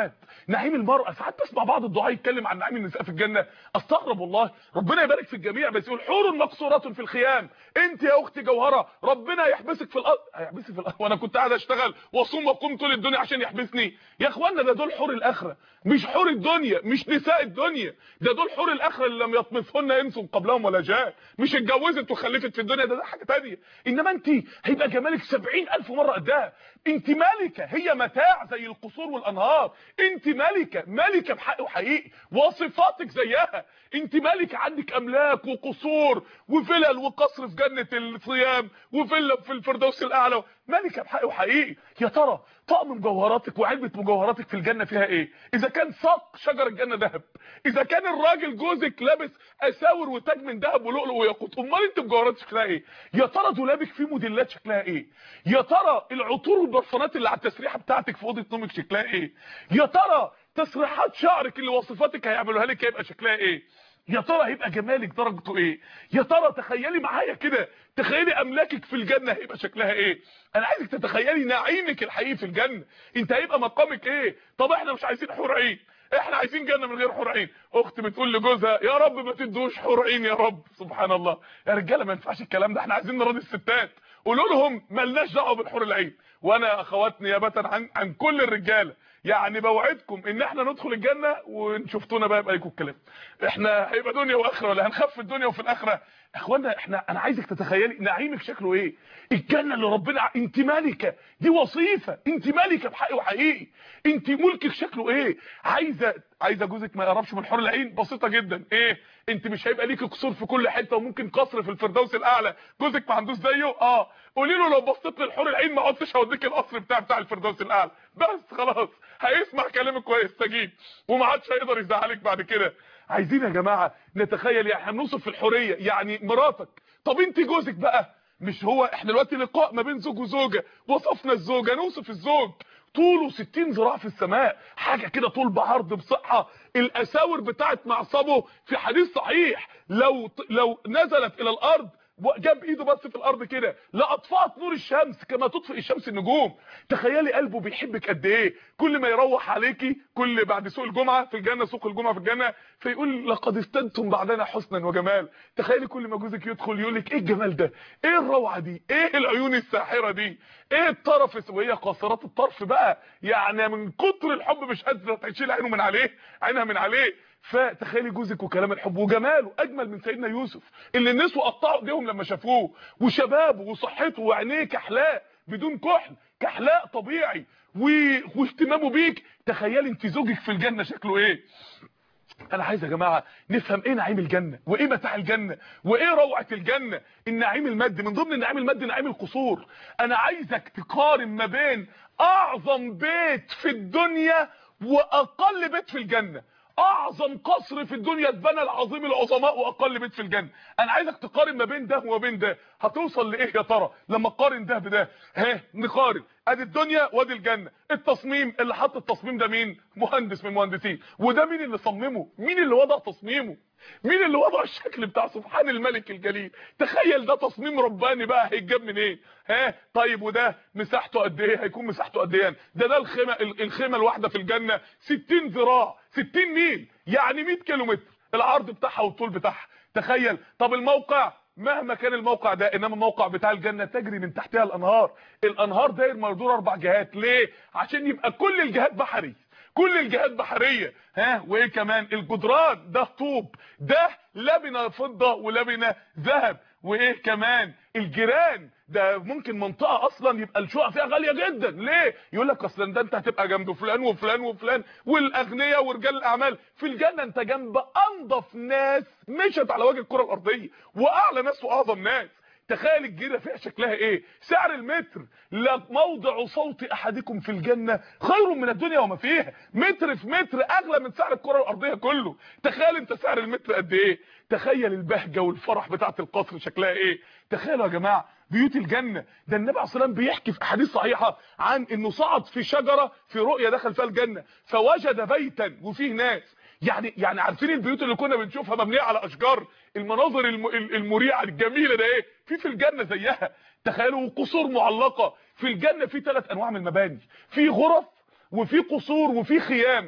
نعيم المرأة ساعات بسمع بعض الدعاء يتكلم عن نعيم النساء في الجنة استغرب والله ربنا يبارك في الجميع بس يقول حور مقصورات في الخيام انت يا اختي جوهرة ربنا يحبسك في الارض هيحبسك في الارض وانا كنت قاعد اشتغل واصوم واقوم طول الدنيا عشان يحبسني يا اخوانا ده دول حور الاخره مش حور الدنيا مش نساء الدنيا ده دول حور الاخره اللي لم يطمثهن انس قبلهم ولا جاء مش اتجوزت وخلفت في الدنيا ده, ده حاجه ثانيه انما انت هيبقى جمالك 70000 مره قدها انت ملكه هي متاع زي القصور والانهار انت ملكه ملكه بحق وحقيقي وصفاتك زيها انت ملكه عندك املاك وقصور وفلل وقصر في جنه الصيام وفيلا في الفردوس الاعلى ملكه بحق وحقيقي يا ترى طقم مجوهراتك وعلبه مجوهراتك في الجنه فيها ايه اذا كان ساق شجر الجنه ذهب اذا كان الراجل جوزك لابس اساور وتاج من ذهب ولؤلؤ وياقوت امال انت مجوهراتك شكلها ايه يا ترى دولابك فيه موديلات شكلها ايه يا ترى العطور والبرفانات اللي على التسريحه بتاعتك في اوضه نومك شكلها ايه يا ترى تسريحات شعرك اللي وصفاتك هيعملوها لك هيبقى شكلها ايه يا ترى هيبقى جمالك درجته ايه يا ترى تخيلي معايا كده تخيلي املاكك في الجنه هيبقى شكلها ايه انا عايزك تتخيلي نعيمك الحقيقي في الجنه انت هيبقى مقامك ايه طب احنا مش عايزين حور عين احنا عايزين جنه من غير حور عين اخت بتقول لجوزها يا رب ما تدوش حور عين يا رب سبحان الله يا رجاله ما ينفعش الكلام ده احنا عايزين نراضي الستات قولوا لهم ملناش دعوه بالحور العين وانا اخوات نيابه عن عن كل الرجاله يعني بوعدكم ان احنا ندخل الجنه ونشوفتونا بقى يبقى لكم الكلام احنا هيبقى دنيا واخره ولا هنخف في الدنيا وفي الاخره اخوانا احنا انا عايزك تتخيلي نعيمك شكله ايه الجنه اللي ربنا انت ملكه دي وصيفه انت ملكه بحق وحقيقي انت ملكك شكله ايه عايزه عايزه جوزك ما يقربش من حور العين بسيطه جدا ايه انت مش هيبقى ليكي قصور في كل حته وممكن قصر في الفردوس الاعلى جوزك ما عندوش زيه اه قولي له لو بصيت للحور العين ما عدتش هوديك القصر بتاع بتاع الفردوس الاعلى بس خلاص هيسمع كلامك ويستجيب وما عادش هيقدر يزعلك بعد كده عايزين يا جماعه نتخيل يعني هنوصف في الحوريه يعني مراتك طب انت جوزك بقى مش هو احنا دلوقتي لقاء ما بين زوج وزوجه وصفنا الزوجه نوصف الزوج طوله 60 ذراع في السماء حاجه كده طول بعرض بصحه الاساور بتاعت معصبه في حديث صحيح لو لو نزلت الى الارض جاب ايده بس في الارض كده لاطفات نور الشمس كما تطفئ الشمس النجوم تخيلي قلبه بيحبك قد ايه كل ما يروح عليكي كل بعد سوق الجمعه في الجنه سوق الجمعه في الجنه فيقول لقد استنتم بعدنا حسنا وجمال تخيلي كل ما جوزك يدخل يقول لك ايه الجمال ده ايه الروعه دي ايه العيون الساحره دي ايه الطرف وهي قاصرات الطرف بقى يعني من كتر الحب مش قادره تشيل عينه من عليه عينها من عليه فتخيلي جوزك وكلام الحب وجماله اجمل من سيدنا يوسف اللي النسوه قطعوا ايديهم لما شافوه وشبابه وصحته وعينيه كحلاء بدون كحل كحلاء طبيعي و... واهتمامه بيك تخيلي انت زوجك في الجنه شكله ايه انا عايز يا جماعه نفهم ايه نعيم الجنه وايه متاع الجنه وايه روعه الجنه النعيم المادي من ضمن النعيم المادي نعيم القصور انا عايزك تقارن ما بين اعظم بيت في الدنيا واقل بيت في الجنه اعظم قصر في الدنيا اتبنى العظيم العظماء واقل بيت في الجنه انا عايزك تقارن ما بين ده وما بين ده هتوصل لايه يا ترى لما تقارن ده بده ها نقارن ادي الدنيا وادي الجنه التصميم اللي حط التصميم ده مين مهندس من المهندسين وده مين اللي صممه مين اللي وضع تصميمه مين اللي وضع الشكل بتاع سبحان الملك الجليل تخيل ده تصميم رباني بقى هيتجاب منين إيه؟ ها طيب وده مساحته قد ايه هيكون مساحته قد ايه ده ده الخيمه الخيمه الواحده في الجنه 60 ذراع 60 ميل يعني 100 كيلو متر العرض بتاعها والطول بتاعها تخيل طب الموقع مهما كان الموقع ده انما الموقع بتاع الجنه تجري من تحتها الانهار الانهار داير مردور اربع جهات ليه عشان يبقى كل الجهات بحري كل الجهات بحريه ها وايه كمان الجدران ده طوب ده لبنه فضه ولبنه ذهب وايه كمان الجيران ده ممكن منطقه اصلا يبقى الشقق فيها غاليه جدا ليه يقول لك اصلا ده انت هتبقى جنب فلان وفلان وفلان والاغنياء ورجال الاعمال في الجنه انت جنب انظف ناس مشت على وجه الكره الارضيه واعلى ناس واعظم ناس تخيل الجيره فيها شكلها ايه سعر المتر لموضع صوت احدكم في الجنه خير من الدنيا وما فيها متر في متر اغلى من سعر الكره الارضيه كله تخيل انت سعر المتر قد ايه تخيل البهجه والفرح بتاعه القصر شكلها ايه تخيلوا يا جماعه بيوت الجنه ده النبي عليه الصلاه والسلام بيحكي في احاديث صحيحه عن انه صعد في شجره في رؤيه دخل فيها الجنه فوجد بيتا وفيه ناس يعني يعني عارفين البيوت اللي كنا بنشوفها مبنيه على اشجار المناظر المريعه الجميله ده ايه في في الجنه زيها تخيلوا قصور معلقه في الجنه في ثلاث انواع من المباني في غرف وفي قصور وفي خيام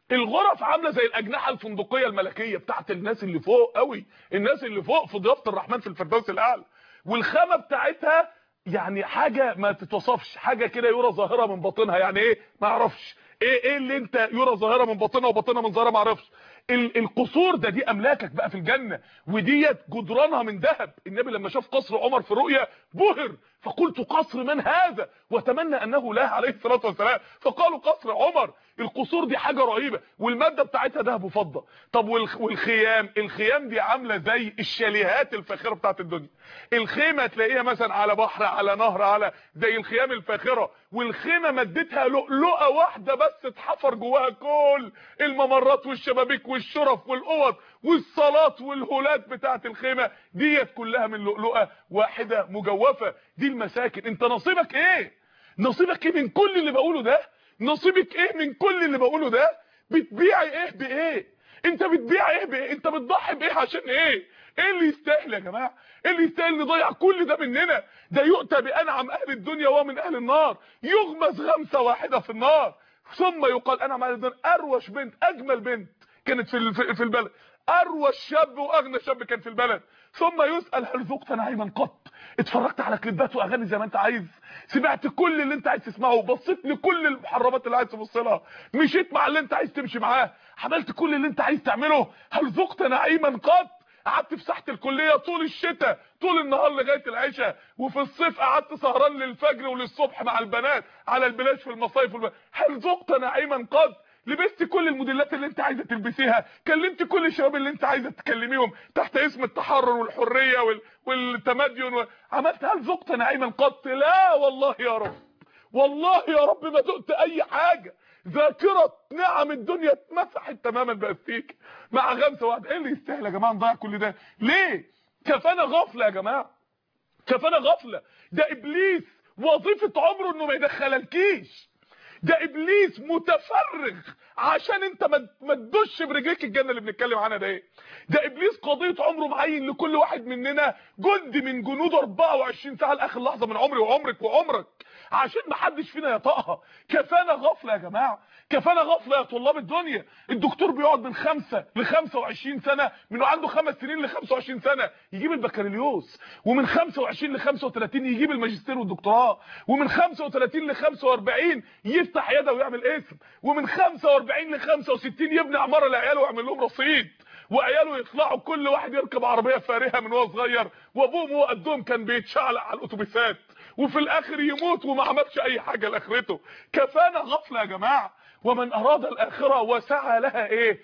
الغرف عامله زي الاجنحه الفندقيه الملكيه بتاعت الناس اللي فوق قوي الناس اللي فوق في ضيافه الرحمن في الفردوس الاعلى والخامه بتاعتها يعني حاجه ما تتوصفش حاجه كده يرى ظاهره من باطنها يعني ايه ما اعرفش ايه ايه اللي انت يرى ظاهره من باطنها وباطنها من ظاهره ما اعرفش القصور ده دي املاكك بقى في الجنه وديت جدرانها من ذهب النبي لما شاف قصر عمر في رؤيا بهر فقلت قصر من هذا وتمنى انه لا عليه الصلاه والسلام فقالوا قصر عمر القصور دي حاجه رهيبه والماده بتاعتها ذهب وفضه طب والخيام الخيام دي عامله زي الشاليهات الفاخره بتاعت الدنيا الخيمه تلاقيها مثلا على بحر على نهر على زي الخيام الفاخره والخيمه مادتها لؤلؤه واحده بس اتحفر جواها كل الممرات والشبابيك والشرف والاوض والصالات والهولات بتاعت الخيمه ديت كلها من لؤلؤه واحده مجوفه دي المساكن انت نصيبك ايه نصيبك ايه من كل اللي بقوله ده نصيبك ايه من كل اللي بقوله ده بتبيعي ايه بايه انت بتبيع ايه بايه انت بتضحي بايه عشان ايه ايه اللي يستاهل يا جماعه ايه اللي يستاهل نضيع كل ده مننا ده يؤتى بانعم اهل الدنيا ومن اهل النار يغمز غمسه واحده في النار ثم يقال انعم اهل الدنيا اروش بنت اجمل بنت كانت في في البلد اروش شاب واغنى شاب كان في البلد ثم يسال هل ذقت نعيما قط اتفرجت على كليبات واغاني زي ما انت عايز سمعت كل اللي انت عايز تسمعه بصيت لكل المحرمات اللي عايز تبص لها مشيت مع اللي انت عايز تمشي معاه عملت كل اللي انت عايز تعمله هل ذقت نعيما قط قعدت في ساحه الكليه طول الشتاء طول النهار لغايه العشاء وفي الصيف قعدت سهران للفجر وللصبح مع البنات على البلاج في المصايف والب... هل ذقت نعيما قط لبست كل الموديلات اللي انت عايزه تلبسيها كلمت كل الشباب اللي انت عايزه تكلميهم تحت اسم التحرر والحريه وال... والتمدن و... عملت هل ذقت نعيما قط لا والله يا رب والله يا رب ما دقت اي حاجه ذاكره نعم الدنيا اتمسحت تماما باستيك مع غمسه واحده ايه اللي يستاهل يا جماعه نضيع كل ده ليه كفانا غفله يا جماعه كفانا غفله ده ابليس وظيفه عمره انه ما يدخلكيش ده ابليس متفرغ عشان انت ما تدش برجليك الجنه اللي بنتكلم عنها ده ايه ده ابليس قضيه عمره معين لكل واحد مننا جند من جنود 24 ساعه لاخر لحظه من عمري وعمرك وعمرك عشان ما حدش فينا يطقها كفانا غفله يا جماعه كفانا غفله يا طلاب الدنيا الدكتور بيقعد من 5 ل 25 سنه من عنده 5 سنين ل 25 سنه يجيب البكالوريوس ومن 25 ل 35 يجيب الماجستير والدكتوراه ومن 35 ل 45 يفتح يده ويعمل اسم ومن 45 ل 65 يبني عماره لعياله ويعمل لهم رصيد وعياله يطلعوا كل واحد يركب عربيه فارهه من وهو صغير وابوه وهو قدهم كان بيتشعلق على الاتوبيسات وفي الاخر يموت وما عملش اي حاجه لاخرته كفانا غفله يا جماعه ومن اراد الاخره وسعى لها ايه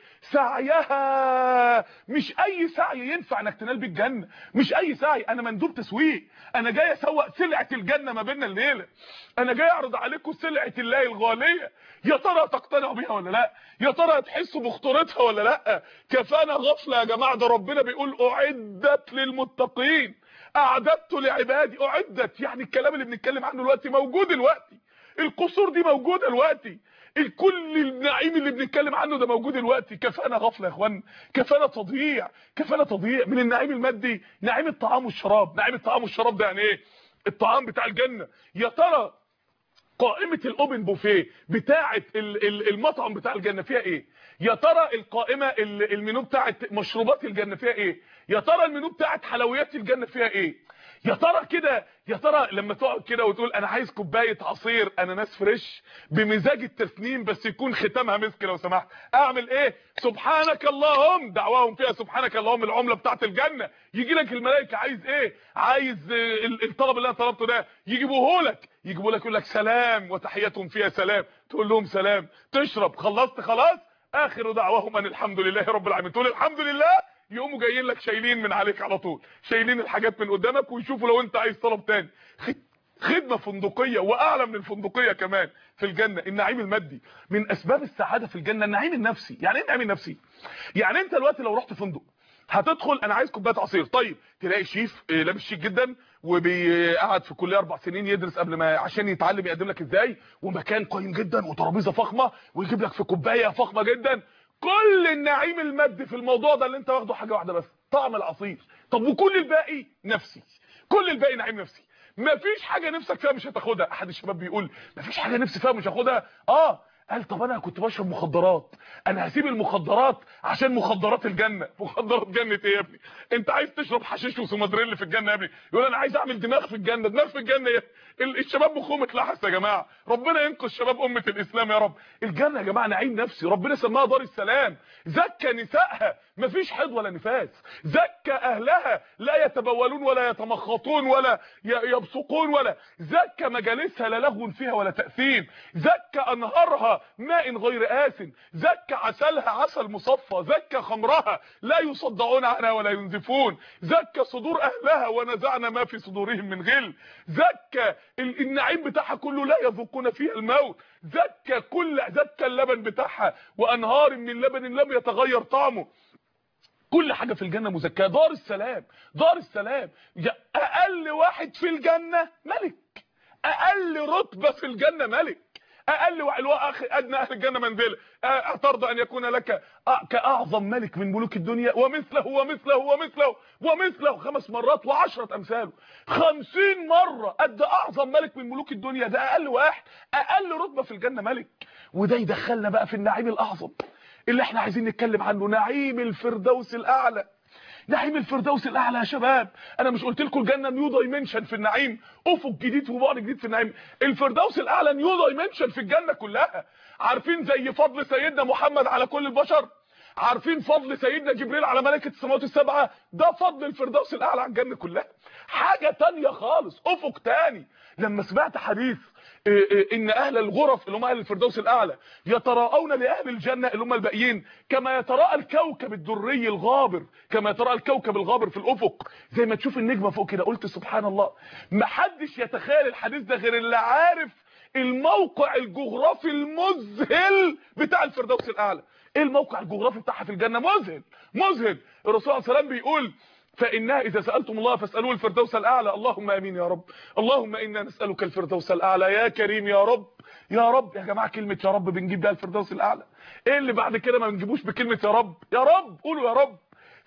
سعيها مش اي سعي ينفع انك تنال بيه الجنه مش اي سعي انا مندوب تسويق انا جاي اسوق سلعه الجنه ما بيننا الليله انا جاي اعرض عليكم سلعه الله الغاليه يا ترى تقتنعوا بيها ولا لا يا ترى تحسوا بخطورتها ولا لا كفانا غفله يا جماعه ده ربنا بيقول اعدت للمتقين اعددت لعبادي اعدت يعني الكلام اللي بنتكلم عنه دلوقتي موجود دلوقتي القصور دي موجوده دلوقتي الكل النعيم اللي بنتكلم عنه ده موجود دلوقتي كفانا غفله يا اخوان كفانا تضييع كفانا تضييع من النعيم المادي نعيم الطعام والشراب نعيم الطعام والشراب ده يعني ايه الطعام بتاع الجنه يا ترى قائمه الاوبن بوفيه بتاعه المطعم بتاع الجنه فيها ايه يا ترى القائمه المنيو بتاعه مشروبات الجنه فيها ايه يا ترى المنيو بتاعه حلويات الجنه فيها ايه يا ترى كده يا ترى لما تقعد كده وتقول انا عايز كوبايه عصير اناناس فريش بمزاج التسنيم بس يكون ختامها مسك لو سمحت اعمل ايه سبحانك اللهم دعواهم فيها سبحانك اللهم العمله بتاعه الجنه يجي لك الملائكه عايز ايه عايز الطلب اللي انا طلبته ده يجيبوه لك يجيبوا لك يقول لك سلام وتحياتهم فيها سلام تقول لهم سلام تشرب خلصت خلاص اخر دعواهم ان الحمد لله رب العالمين تقول الحمد لله يقوموا جايين لك شايلين من عليك على طول شايلين الحاجات من قدامك ويشوفوا لو انت عايز طلب تاني خدمه فندقيه واعلى من الفندقيه كمان في الجنه النعيم المادي من اسباب السعاده في الجنه النعيم النفسي يعني ايه النعيم النفسي يعني انت دلوقتي لو رحت فندق هتدخل انا عايز كوبايه عصير طيب تلاقي شيف لابس شيك جدا وبيقعد في كليه اربع سنين يدرس قبل ما عشان يتعلم يقدم لك ازاي ومكان قيم جدا وترابيزه فخمه ويجيب لك في كوبايه فخمه جدا كل النعيم المادي في الموضوع ده اللي انت واخده حاجه واحده بس طعم العصير طب وكل الباقي نفسي كل الباقي نعيم نفسي مفيش حاجه نفسك فيها مش هتاخدها احد الشباب بيقول مفيش حاجه نفسي فيها مش هاخدها اه قال طب انا كنت بشرب مخدرات انا هسيب المخدرات عشان مخدرات الجنه مخدرات جنه ايه يا ابني انت عايز تشرب حشيش وسومادريل في الجنه يا ابني يقول انا عايز اعمل دماغ في الجنه دماغ في الجنه يا الشباب مخهم اتلحس يا جماعه ربنا ينقذ شباب امه الاسلام يا رب الجنه يا جماعه نعيم نفسي ربنا سماها دار السلام زكى نسائها مفيش حيض ولا نفاس زكى اهلها لا يتبولون ولا يتمخطون ولا يبصقون ولا زكى مجالسها لا لغو فيها ولا تاثيم زكى انهارها ماء غير آسن زكى عسلها عسل مصفى زكى خمرها لا يصدعون عنها ولا ينزفون زكى صدور اهلها ونزعنا ما في صدورهم من غل زكى النعيم بتاعها كله لا يذوقون فيها الموت زكى كل زكى اللبن بتاعها وانهار من لبن لم يتغير طعمه كل حاجة في الجنة مزكاة دار السلام دار السلام اقل واحد في الجنة ملك اقل رتبة في الجنة ملك اقل واخ ادنى اهل الجنه منزله اترضى ان يكون لك كاعظم ملك من ملوك الدنيا ومثله ومثله ومثله ومثله خمس مرات وعشرة امثاله خمسين مرة قد اعظم ملك من ملوك الدنيا ده اقل واحد اقل رتبة في الجنة ملك وده يدخلنا بقى في النعيم الاعظم اللي احنا عايزين نتكلم عنه نعيم الفردوس الاعلى نعيم الفردوس الاعلى يا شباب انا مش قلت لكم الجنه نيو دايمنشن في النعيم افق جديد وبعد جديد في النعيم الفردوس الاعلى نيو دايمنشن في الجنه كلها عارفين زي فضل سيدنا محمد على كل البشر عارفين فضل سيدنا جبريل على ملائكه السماوات السبعه ده فضل الفردوس الاعلى على الجنه كلها حاجه تانية خالص افق تاني لما سمعت حديث ان اهل الغرف اللي هم اهل الفردوس الاعلى يتراءون لاهل الجنه اللي هم الباقيين كما يتراءى الكوكب الدري الغابر كما يتراءى الكوكب الغابر في الافق زي ما تشوف النجمه فوق كده قلت سبحان الله ما حدش يتخيل الحديث ده غير اللي عارف الموقع الجغرافي المذهل بتاع الفردوس الاعلى ايه الموقع الجغرافي بتاعها في الجنه مذهل مذهل الرسول عليه الصلاه والسلام بيقول فإنها إذا سألتم الله فاسألوه الفردوس الأعلى اللهم أمين يا رب اللهم إنا نسألك الفردوس الأعلى يا كريم يا رب يا رب يا جماعة كلمة يا رب بنجيب بها الفردوس الأعلى إيه اللي بعد كده ما بنجيبوش بكلمة يا رب يا رب قولوا يا رب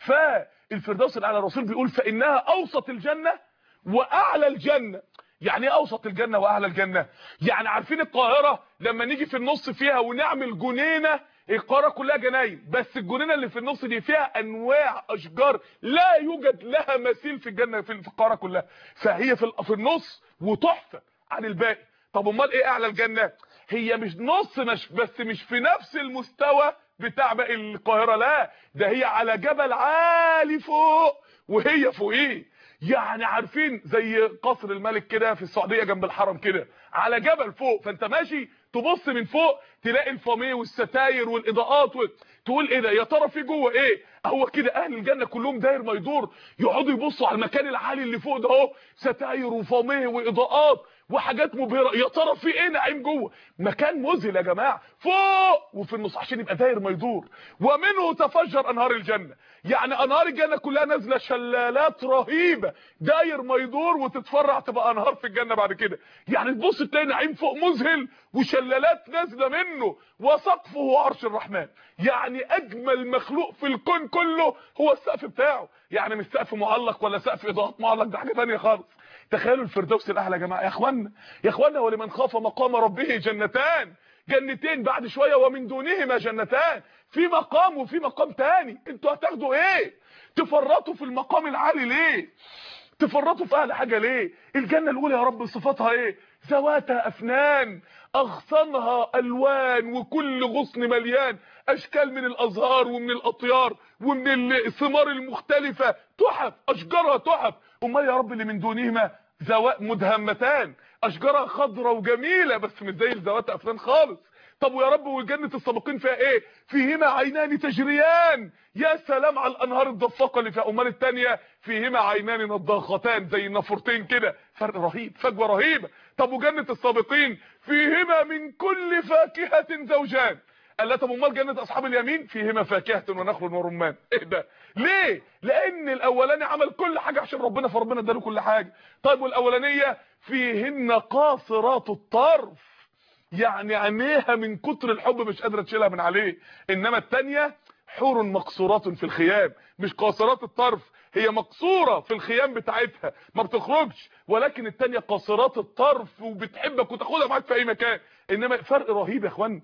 فالفردوس الأعلى الرسول بيقول فإنها أوسط الجنة وأعلى الجنة يعني ايه اوسط الجنة واعلى الجنة يعني عارفين القاهرة لما نيجي في النص فيها ونعمل جنينة القاهرة كلها جناين بس الجنينة اللي في النص دي فيها انواع اشجار لا يوجد لها مثيل في الجنة في القاهرة كلها فهي في في النص وتحفة عن الباقي طب امال ايه اعلى الجنة هي مش نص مش بس مش في نفس المستوى بتاع باقي القاهرة لا ده هي على جبل عالي فوق وهي فوقيه يعني عارفين زي قصر الملك كده في السعوديه جنب الحرم كده على جبل فوق فانت ماشي تبص من فوق تلاقي الفاميه والستاير والاضاءات و... تقول ايه ده يا ترى في جوه ايه هو كده اهل الجنه كلهم داير ما يدور يقعدوا يبصوا على المكان العالي اللي فوق ده اهو ستاير وفاميه واضاءات وحاجات مبهره يا ترى في ايه نعيم جوه مكان مذهل يا جماعه فوق وفي النص عشان يبقى داير ما يدور ومنه تفجر انهار الجنه يعني انهار الجنه كلها نازله شلالات رهيبه داير ما يدور وتتفرع تبقى انهار في الجنه بعد كده يعني تبص تلاقي نعيم فوق مذهل وشلالات نازله منه وسقفه عرش الرحمن يعني اجمل مخلوق في الكون كله هو السقف بتاعه يعني مش سقف معلق ولا سقف اضاءات معلق ده حاجه ثانيه خالص تخيلوا الفردوس الاعلى يا جماعه يا اخوانا يا اخوانا ولمن خاف مقام ربه جنتان جنتين بعد شويه ومن دونهما جنتان في مقام وفي مقام تاني انتوا هتاخدوا ايه تفرطوا في المقام العالي ليه تفرطوا في اهل حاجه ليه الجنه الاولى يا رب صفاتها ايه ذواتها افنان اغصانها الوان وكل غصن مليان اشكال من الازهار ومن الاطيار ومن الثمار المختلفه تحف اشجارها تحف امال يا رب اللي من دونهما زواء مدهمتان اشجارها خضراء وجميله بس مش زي ذوات افنان خالص طب ويا رب وجنه السابقين فيها ايه فيهما عينان تجريان يا سلام على الانهار الضفاقه اللي فيها امال الثانيه فيهما عينان نضاختان زي النافورتين كده فرق رهيب فجوه رهيبه طب وجنه السابقين فيهما من كل فاكهه زوجان قال لا طب امال جنه اصحاب اليمين فيهما فاكهه ونخل ورمان ايه ده ليه لان الاولاني عمل كل حاجه عشان ربنا فربنا اداله كل حاجه طيب والاولانيه فيهن قاصرات الطرف يعني عينيها من كتر الحب مش قادره تشيلها من عليه انما الثانيه حور مقصورات في الخيام مش قاصرات الطرف هي مقصوره في الخيام بتاعتها ما بتخرجش ولكن التانية قاصرات الطرف وبتحبك وتاخدها معاك في اي مكان انما فرق رهيب يا اخوان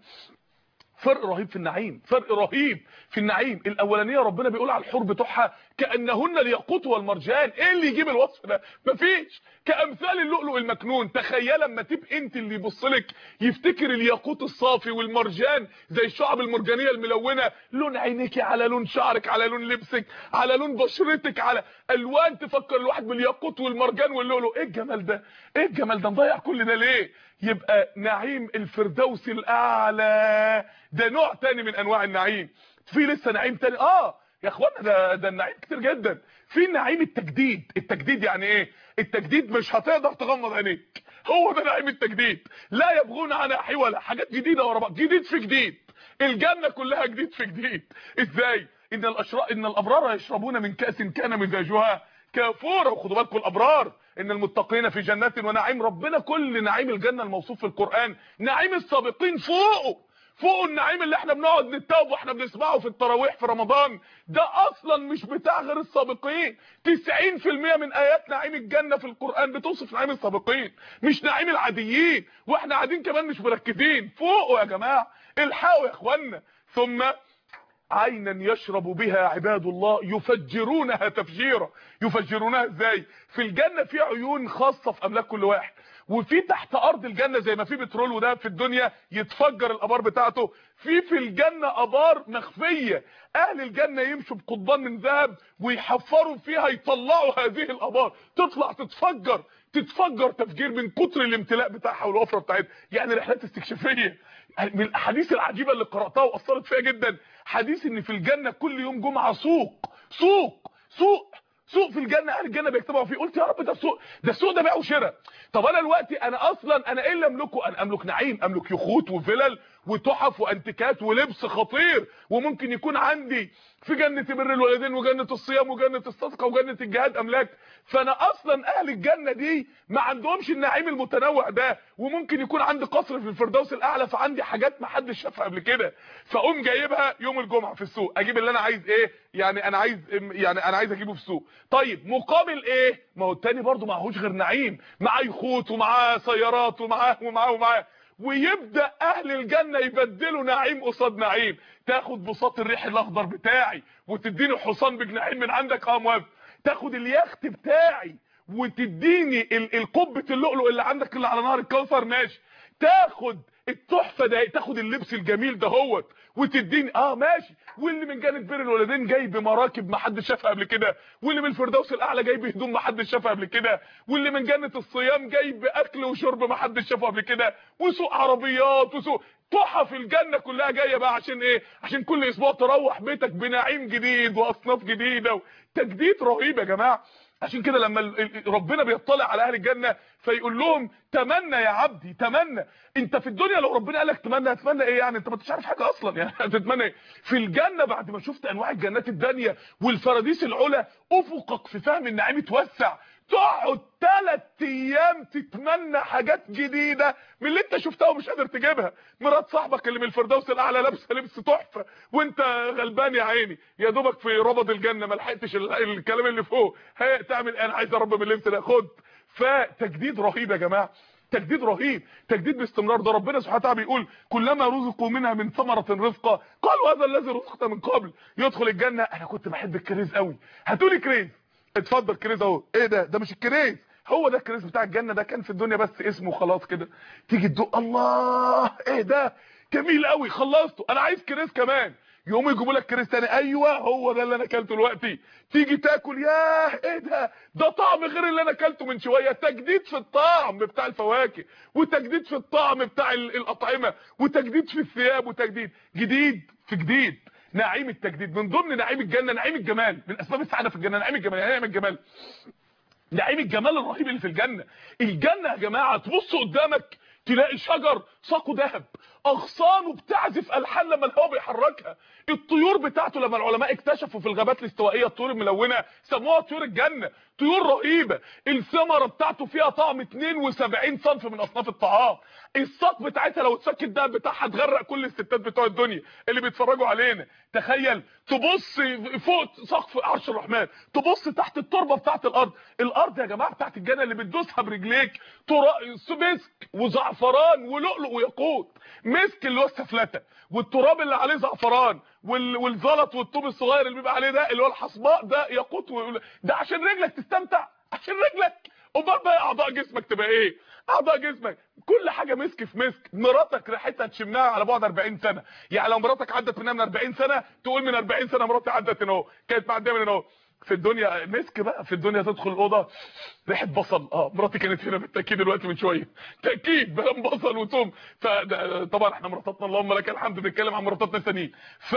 فرق رهيب في النعيم فرق رهيب في النعيم الاولانيه ربنا بيقول على الحور بتوعها كانهن الياقوت والمرجان ايه اللي يجيب الوصف ده مفيش كامثال اللؤلؤ المكنون تخيل لما تبقى انت اللي يبص لك يفتكر الياقوت الصافي والمرجان زي الشعب المرجانيه الملونه لون عينيكي على لون شعرك على لون لبسك على لون بشرتك على الوان تفكر الواحد بالياقوت والمرجان واللؤلؤ ايه الجمال ده ايه الجمال ده نضيع كل ده ليه يبقى نعيم الفردوس الاعلى ده نوع تاني من انواع النعيم في لسه نعيم تاني اه يا اخوانا ده ده النعيم كتير جدا في نعيم التجديد التجديد يعني ايه التجديد مش هتقدر تغمض عينيك هو ده نعيم التجديد لا يبغون عنها حولا حاجات جديده ورا بعض جديد في جديد الجنه كلها جديد في جديد ازاي ان الاشرار ان الابرار يشربون من كاس كان مزاجها كافوره وخدوا بالكم الابرار ان المتقين في جنات ونعيم ربنا كل نعيم الجنه الموصوف في القران نعيم السابقين فوقه فوق النعيم اللي احنا بنقعد نتوب واحنا بنسمعه في التراويح في رمضان ده اصلا مش بتاع غير السابقين 90% من ايات نعيم الجنه في القران بتوصف نعيم السابقين مش نعيم العاديين واحنا قاعدين كمان مش مركزين فوقه يا جماعه الحقوا يا اخوانا ثم عينا يشرب بها عباد الله يفجرونها تفجيرا يفجرونها ازاي في الجنه في عيون خاصه في املاك كل واحد وفي تحت ارض الجنه زي ما في بترول وده في الدنيا يتفجر الابار بتاعته في في الجنه ابار مخفيه اهل الجنه يمشوا بقضبان من ذهب ويحفروا فيها يطلعوا هذه الابار تطلع تتفجر تتفجر تفجير من كتر الامتلاء بتاعها والوفره بتاعتها يعني رحلات استكشافيه من الاحاديث العجيبه اللي قراتها واثرت فيها جدا حديث ان في الجنه كل يوم جمعه سوق سوق سوق سوق في الجنه اهل الجنه بيجتمعوا فيه قلت يا رب ده السوق ده السوق ده بيع وشراء طب انا دلوقتي انا اصلا انا ايه اللي املكه انا املك نعيم املك يخوت وفلل وتحف وانتكات ولبس خطير وممكن يكون عندي في جنة بر الوالدين وجنة الصيام وجنة الصدقة وجنة الجهاد املاك فانا اصلا اهل الجنة دي ما عندهمش النعيم المتنوع ده وممكن يكون عندي قصر في الفردوس الاعلى فعندي حاجات ما حدش شافها قبل كده فاقوم جايبها يوم الجمعة في السوق اجيب اللي انا عايز ايه يعني انا عايز يعني انا عايز اجيبه في السوق طيب مقابل ايه ما هو التاني برضه معهوش غير نعيم معاه يخوت ومعاه سيارات ومعاه ومعاه ومعاه ويبدا اهل الجنه يبدلوا نعيم قصاد نعيم تاخد بساط الريح الاخضر بتاعي وتديني حصان بجناحين من عندك اه موافق تاخد اليخت بتاعي وتديني القبه اللؤلؤ اللي عندك اللي على نهر الكوثر ماشي تاخد التحفه ده تاخد اللبس الجميل دهوت وتديني اه ماشي واللي من جانب بر الوالدين جاي بمراكب ما حدش شافها قبل كده واللي من الفردوس الاعلى جاي بهدوم ما حدش شافها قبل كده واللي من جنه الصيام جاي باكل وشرب ما حدش شافه قبل كده وسوق عربيات وسوق تحف الجنه كلها جايه بقى عشان ايه عشان كل اسبوع تروح بيتك بنعيم جديد واصناف جديده وتجديد رهيب يا جماعه عشان كده لما ربنا بيطلع على اهل الجنه فيقول لهم تمنى يا عبدي تمنى انت في الدنيا لو ربنا قال لك تمنى هتتمنى ايه يعني انت ما انتش عارف حاجه اصلا يعني هتتمنى ايه في الجنه بعد ما شفت انواع الجنات الدانيه والفراديس العلا افقك في فهم النعيم اتوسع تقعد ثلاث ايام تتمنى حاجات جديده من اللي انت شفتها ومش قادر تجيبها مرات صاحبك اللي من الفردوس الاعلى لابسه لبس تحفه وانت غلبان يا عيني يا دوبك في ربض الجنه ما لحقتش الكلام اللي فوق هي تعمل انا عايز ارب من اللبس ده خد فتجديد رهيب يا جماعه تجديد رهيب تجديد باستمرار ده ربنا سبحانه وتعالى بيقول كلما رزقوا منها من ثمره رزقا قالوا هذا الذي رزقت من قبل يدخل الجنه انا كنت بحب الكريز قوي هاتولي كريز اتفضل كريز اهو ايه ده ده مش الكريز هو ده الكريز بتاع الجنه ده كان في الدنيا بس اسمه خلاص كده تيجي تدق الله ايه ده جميل قوي خلصته انا عايز كريز كمان يقوموا يجيبوا لك كريز تاني ايوه هو ده اللي انا اكلته دلوقتي تيجي تاكل ياه ايه ده ده طعم غير اللي انا اكلته من شويه تجديد في الطعم بتاع الفواكه وتجديد في الطعم بتاع الاطعمه وتجديد في الثياب وتجديد جديد في جديد نعيم التجديد من ضمن نعيم الجنه نعيم الجمال من اسباب السعاده في الجنه نعيم الجمال يعني نعيم الجمال نعيم الجمال الرهيب اللي في الجنه الجنه يا جماعه تبص قدامك تلاقي شجر ساقه ذهب اغصانه بتعزف الحان لما الهواء بيحركها الطيور بتاعته لما العلماء اكتشفوا في الغابات الاستوائيه الطيور الملونه سموها طيور الجنه طيور رهيبه الثمره بتاعته فيها طعم 72 صنف من اصناف الطعام الساق بتاعتها لو اتسك الدهب بتاعها تغرق كل الستات بتوع الدنيا اللي بيتفرجوا علينا تخيل تبص فوق سقف عرش الرحمن تبص تحت التربه بتاعت الارض الارض يا جماعه بتاعت الجنه اللي بتدوسها برجليك مسك وزعفران ولؤلؤ وياقوت مسك اللي هو السفلته والتراب اللي عليه زعفران والزلط والطوب الصغير اللي بيبقى عليه ده اللي هو الحصباء ده ياقوت ده عشان رجلك تستمتع عشان رجلك امال بقى اعضاء جسمك تبقى ايه اعضاء جسمك كل حاجه مسك في مسك مراتك ريحتها تشمها على بعد 40 سنه يعني لو مراتك عدت منها من 40 سنه تقول من 40 سنه مراتي عدت هنا اهو كانت معديه من هنا اهو في الدنيا مسك بقى في الدنيا تدخل الاوضه ريحه بصل اه مراتي كانت هنا بالتاكيد دلوقتي من شويه تاكيد بقى بصل وتوم فطبعا احنا مراتاتنا اللهم لك الحمد بنتكلم عن مراتاتنا الثانيين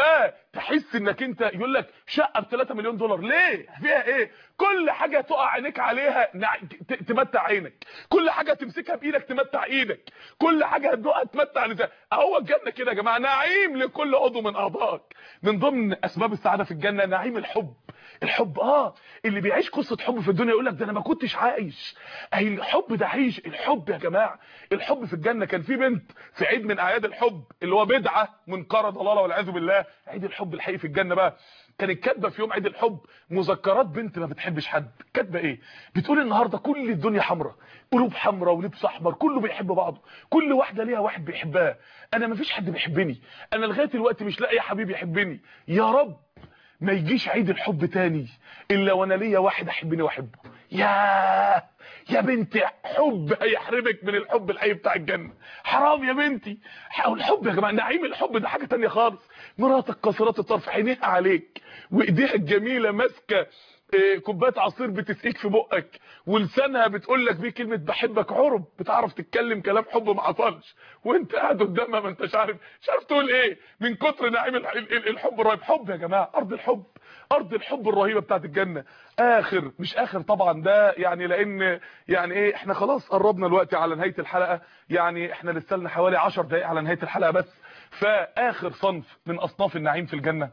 فتحس انك انت يقول لك شقه ب 3 مليون دولار ليه فيها ايه كل حاجه تقع عينيك عليها تمتع عينك كل حاجه تمسكها بايدك تمتع ايدك كل حاجه هتدوقها تمتع لسانك اهو الجنه كده يا جماعه نعيم لكل عضو من اعضائك من ضمن اسباب السعاده في الجنه نعيم الحب الحب اه اللي بيعيش قصه حب في الدنيا يقول لك ده انا ما كنتش عايش اهي الحب ده عيش الحب يا جماعه الحب في الجنه كان في بنت في عيد من اعياد الحب اللي هو بدعه منكره ضلاله والعياذ بالله عيد الحب الحقيقي في الجنه بقى كانت كاتبه في يوم عيد الحب مذكرات بنت ما بتحبش حد كاتبه ايه بتقول النهارده كل الدنيا حمراء قلوب حمراء ولبس احمر كله بيحب بعضه كل واحده ليها واحد بيحبها انا ما فيش حد بيحبني انا لغايه دلوقتي مش لاقي حبيب يحبني يا رب ما يجيش عيد الحب تاني الا وانا ليا واحد احبني واحبه يا يا بنتي حب هيحرمك من الحب الحقيقي بتاع الجنه حرام يا بنتي الحب يا جماعه نعيم الحب ده حاجه تانية خالص مراتك قاصرات الطرف عينيها عليك وايديها الجميله ماسكه كوبايه عصير بتسقيك في بقك ولسانها بتقول لك بيه كلمه بحبك عرب بتعرف تتكلم كلام حب ما حصلش وانت قاعد قدامها ما انتش عارف مش عارف تقول ايه من كتر نعيم الحب الرهيب حب يا جماعه ارض الحب ارض الحب الرهيبه بتاعت الجنه اخر مش اخر طبعا ده يعني لان يعني ايه احنا خلاص قربنا الوقت على نهايه الحلقه يعني احنا لسه لنا حوالي 10 دقائق على نهايه الحلقه بس فاخر صنف من اصناف النعيم في الجنه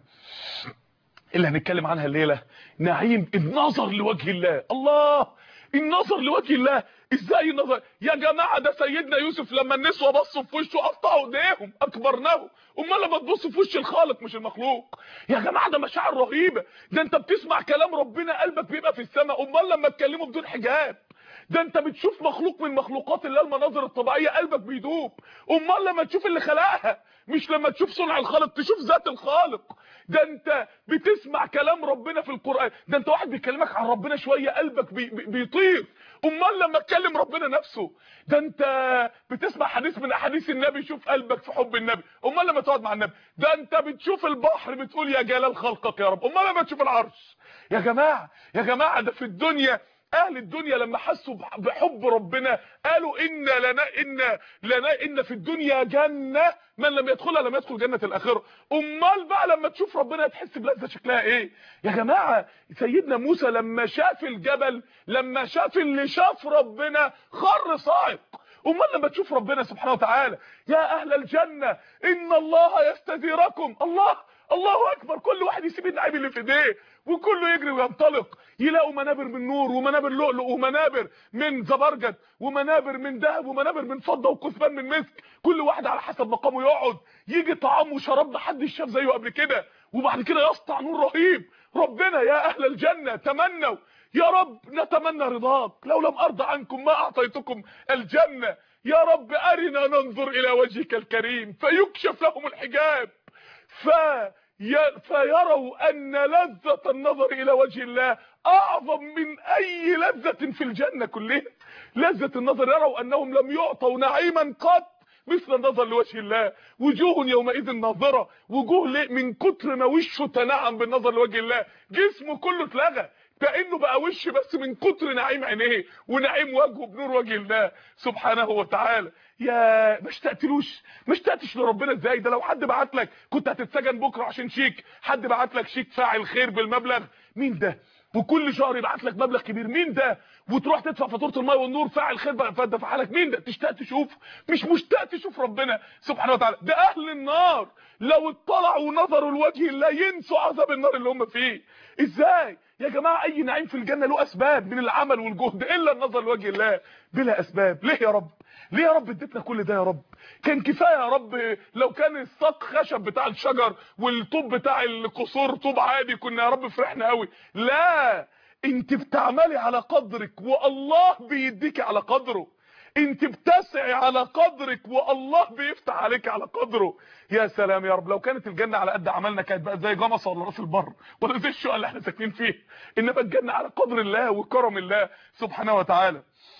اللي هنتكلم عنها الليله نعيم النظر لوجه الله الله النظر لوجه الله ازاي النظر يا جماعه ده سيدنا يوسف لما النسوه بصوا في وشه قطعوا ايديهم اكبرناه امال لما تبص في وش الخالق مش المخلوق يا جماعه ده مشاعر رهيبه ده انت بتسمع كلام ربنا قلبك بيبقى في السماء امال لما تكلمه بدون حجاب ده انت بتشوف مخلوق من مخلوقات الله المناظر الطبيعيه قلبك بيدوب امال لما تشوف اللي خلقها مش لما تشوف صنع الخالق تشوف ذات الخالق ده انت بتسمع كلام ربنا في القران ده انت واحد بيكلمك عن ربنا شويه قلبك بي بي بيطير امال لما تكلم ربنا نفسه ده انت بتسمع حديث من احاديث النبي شوف قلبك في حب النبي امال لما تقعد مع النبي ده انت بتشوف البحر بتقول يا جلال خلقك يا رب امال لما تشوف العرش يا جماعه يا جماعه ده في الدنيا اهل الدنيا لما حسوا بحب ربنا قالوا ان لنا ان لنا ان في الدنيا جنه من لم يدخلها لم يدخل جنه الاخره امال بقى لما تشوف ربنا تحس بلذه شكلها ايه يا جماعه سيدنا موسى لما شاف الجبل لما شاف اللي شاف ربنا خر صاعق امال لما تشوف ربنا سبحانه وتعالى يا اهل الجنه ان الله يستذيركم الله الله اكبر كل واحد يسيب النعيم اللي في ايديه وكله يجري وينطلق يلاقوا منابر من نور ومنابر لؤلؤ ومنابر من زبرجد ومنابر من ذهب ومنابر من فضه وكثبان من مسك كل واحد على حسب مقامه يقعد يجي طعام وشراب محدش شاف زيه قبل كده وبعد كده يسطع نور رهيب ربنا يا اهل الجنه تمنوا يا رب نتمنى رضاك لو لم ارضى عنكم ما اعطيتكم الجنه يا رب ارنا ننظر الى وجهك الكريم فيكشف لهم الحجاب ف فيروا ان لذة النظر الى وجه الله اعظم من اي لذة في الجنة كلها لذة النظر يروا انهم لم يعطوا نعيما قط مثل النظر لوجه الله وجوه يومئذ ناظرة وجوه من كتر ما وشه تنعم بالنظر لوجه الله جسمه كله اتلغى كانه بقى وش بس من كتر نعيم عينيه ونعيم وجهه بنور وجه الله سبحانه وتعالى يا ما اشتقتلوش ما اشتقتش لربنا ازاي ده لو حد بعت لك كنت هتتسجن بكره عشان شيك حد بعت لك شيك فاعل خير بالمبلغ مين ده وكل شهر يبعت لك مبلغ كبير مين ده وتروح تدفع فاتوره الماء والنور فاعل خير بقى فدفع لك مين ده تشتاق تشوف مش مشتاق تشوف ربنا سبحانه وتعالى ده اهل النار لو اطلعوا ونظروا لوجه الله ينسوا عذاب النار اللي هم فيه ازاي يا جماعه اي نعيم في الجنه له اسباب من العمل والجهد الا النظر لوجه الله بلا اسباب ليه يا رب ليه يا رب اديتنا كل ده يا رب كان كفايه يا رب لو كان الساق خشب بتاع الشجر والطوب بتاع القصور طوب عادي كنا يا رب فرحنا قوي لا انت بتعملي على قدرك والله بيديكي على قدره انت بتسعي على قدرك والله بيفتح عليك على قدره يا سلام يا رب لو كانت الجنه على قد عملنا كانت بقى زي جمصه ولا راس البر ولا زي الشقه اللي احنا ساكنين فيه انما الجنه على قدر الله وكرم الله سبحانه وتعالى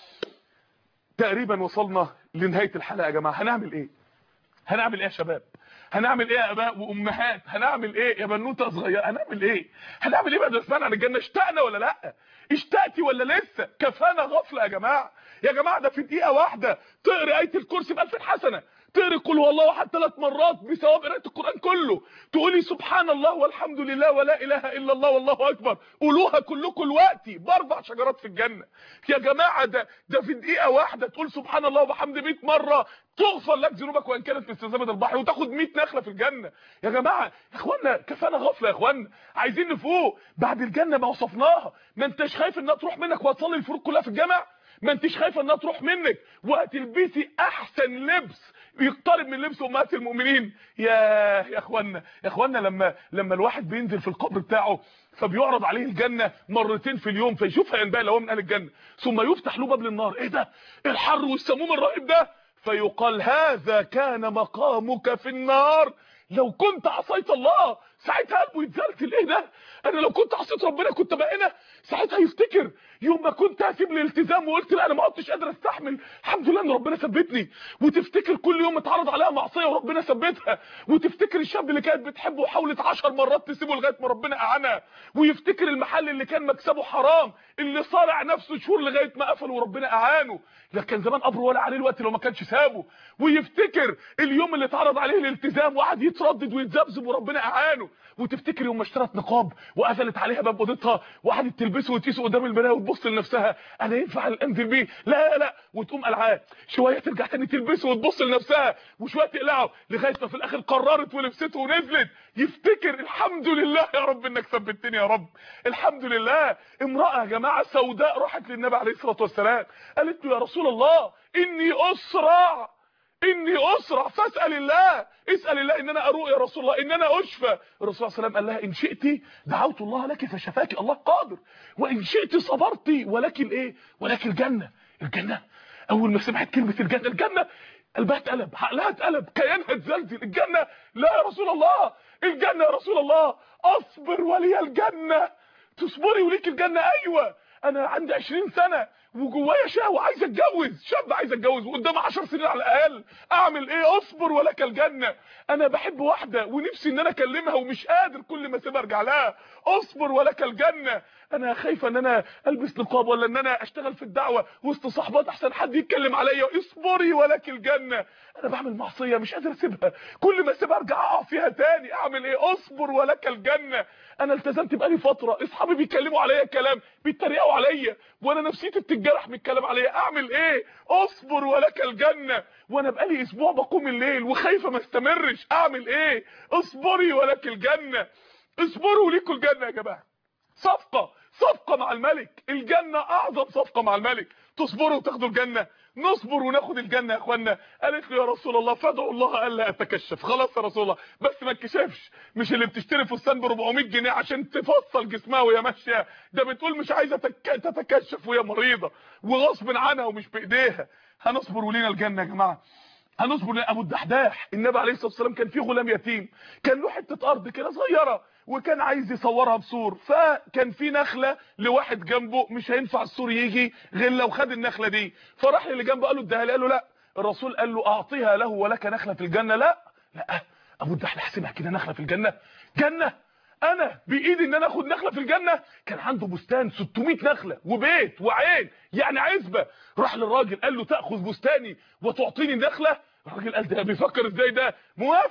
تقريبا وصلنا لنهايه الحلقه يا جماعه هنعمل ايه هنعمل ايه يا شباب هنعمل ايه يا اباء وامهات هنعمل ايه يا بنوته صغيره هنعمل ايه هنعمل ايه بعد ما سمعنا عن الجنه اشتقنا ولا لا اشتقتي ولا لسه كفانا غفله يا جماعه يا جماعه ده في دقيقه واحده تقري ايه الكرسي ب 1000 حسنه تقري قل هو الله احد ثلاث مرات بثواب قراءه القران كله تقولي سبحان الله والحمد لله ولا اله الا الله والله اكبر قولوها كلكم دلوقتي باربع شجرات في الجنه يا جماعه ده ده في دقيقه واحده تقول سبحان الله وبحمد 100 مره تغفر لك ذنوبك وان كانت مثل زبد البحر وتاخد 100 نخله في الجنه يا جماعه يا اخوانا كفانا غفله يا اخوانا عايزين نفوق بعد الجنه ما وصفناها ما انتش خايف انها تروح منك وهتصلي الفروض كلها في الجامع ما انتش خايفه انها تروح منك وهتلبسي احسن لبس يقترب من لبس امهات المؤمنين يا يا اخوانا يا اخوانا لما لما الواحد بينزل في القبر بتاعه فبيعرض عليه الجنه مرتين في اليوم فيشوفها ينبغي لو من اهل الجنه ثم يفتح له باب للنار ايه ده الحر والسموم الرهيب ده فيقال هذا كان مقامك في النار لو كنت عصيت الله ساعتها قلبه يتزلزل ايه ده انا لو كنت عصيت ربنا كنت بقى هنا ساعتها يفتكر يوم ما كنت هسيب الالتزام وقلت لا انا ما عدتش قادر استحمل الحمد لله ان ربنا ثبتني وتفتكر كل يوم اتعرض عليها معصيه وربنا ثبتها وتفتكر الشاب اللي كانت بتحبه وحاولت 10 مرات تسيبه لغايه ما ربنا اعانها ويفتكر المحل اللي كان مكسبه حرام اللي صارع نفسه شهور لغايه ما قفل وربنا اعانه ده كان زمان قبره ولا عليه الوقت لو ما كانش سابه ويفتكر اليوم اللي اتعرض عليه الالتزام وقعد يتردد ويتذبذب وربنا اعانه وتفتكر يوم ما اشترت نقاب وقفلت عليها باب اوضتها وقعدت تلبسه وتقيسه قدام المرايه وتبص لنفسها انا ينفع انزل بيه لا لا لا وتقوم قلعاه شويه ترجع تاني تلبسه وتبص لنفسها وشويه تقلعه لغايه ما في الاخر قررت ولبسته ونزلت يفتكر الحمد لله يا رب انك ثبتني يا رب الحمد لله امراه يا جماعه سوداء راحت للنبي عليه الصلاه والسلام قالت له يا رسول الله اني اسرع اني اسرع فاسال الله اسال الله ان انا اروق يا رسول الله ان انا اشفى الرسول صلى الله عليه وسلم قال لها ان شئت دعوت الله لك فشفاك الله قادر وان شئت صبرت ولكن ايه ولكن الجنه الجنه اول ما سمعت كلمه الجنه الجنه قلبها اتقلب عقلها اتقلب كيانها اتزلزل الجنه لا يا رسول الله الجنه يا رسول الله اصبر ولي الجنه تصبري وليك الجنه ايوه انا عندي 20 سنه وجوايا شهوه عايز اتجوز شاب عايز اتجوز وقدام 10 سنين على الاقل اعمل ايه اصبر ولك الجنه انا بحب واحده ونفسي ان انا اكلمها ومش قادر كل ما اسيبها ارجع لها اصبر ولك الجنه انا خايفه ان انا البس نقاب ولا ان انا اشتغل في الدعوه وسط صحبات احسن حد يتكلم عليا اصبري ولك الجنه انا بعمل معصيه مش قادر اسيبها كل ما اسيبها ارجع اقع فيها تاني اعمل ايه اصبر ولك الجنه انا التزمت بقالي فتره اصحابي بيتكلموا عليا كلام بيتريقوا عليا وانا نفسيتي بتتجرح من الكلام عليا اعمل ايه اصبر ولك الجنه وانا بقالي اسبوع بقوم الليل وخايفه ما استمرش اعمل ايه اصبري ولك الجنه اصبروا ليكوا الجنه يا جماعه صفقه صفقه مع الملك الجنه اعظم صفقه مع الملك تصبروا وتاخدوا الجنه نصبر وناخد الجنه يا اخوانا قالت له يا رسول الله فادعوا الله الا اتكشف خلاص يا رسول الله بس ما اتكشفش مش اللي بتشتري فستان ب 400 جنيه عشان تفصل جسمها وهي ماشيه ده بتقول مش عايزه تك... تتكشف وهي مريضه وغصب عنها ومش بايديها هنصبر ولينا الجنه يا جماعه هنصبر ابو الدحداح النبي عليه الصلاه والسلام كان فيه غلام يتيم كان له حته ارض كده صغيره وكان عايز يصورها بسور فكان في نخله لواحد جنبه مش هينفع السور يجي غير لو خد النخله دي فراح للي جنبه قال له اديها لي قال له لا الرسول قال له اعطيها له ولك نخله في الجنه لا لا ابو الدحداح سمع كده نخله في الجنه جنه انا بايدي ان انا اخد نخله في الجنه كان عنده بستان 600 نخله وبيت وعين يعني عزبه راح للراجل قال له تاخذ بستاني وتعطيني نخله الراجل قال ده بيفكر ازاي ده موافق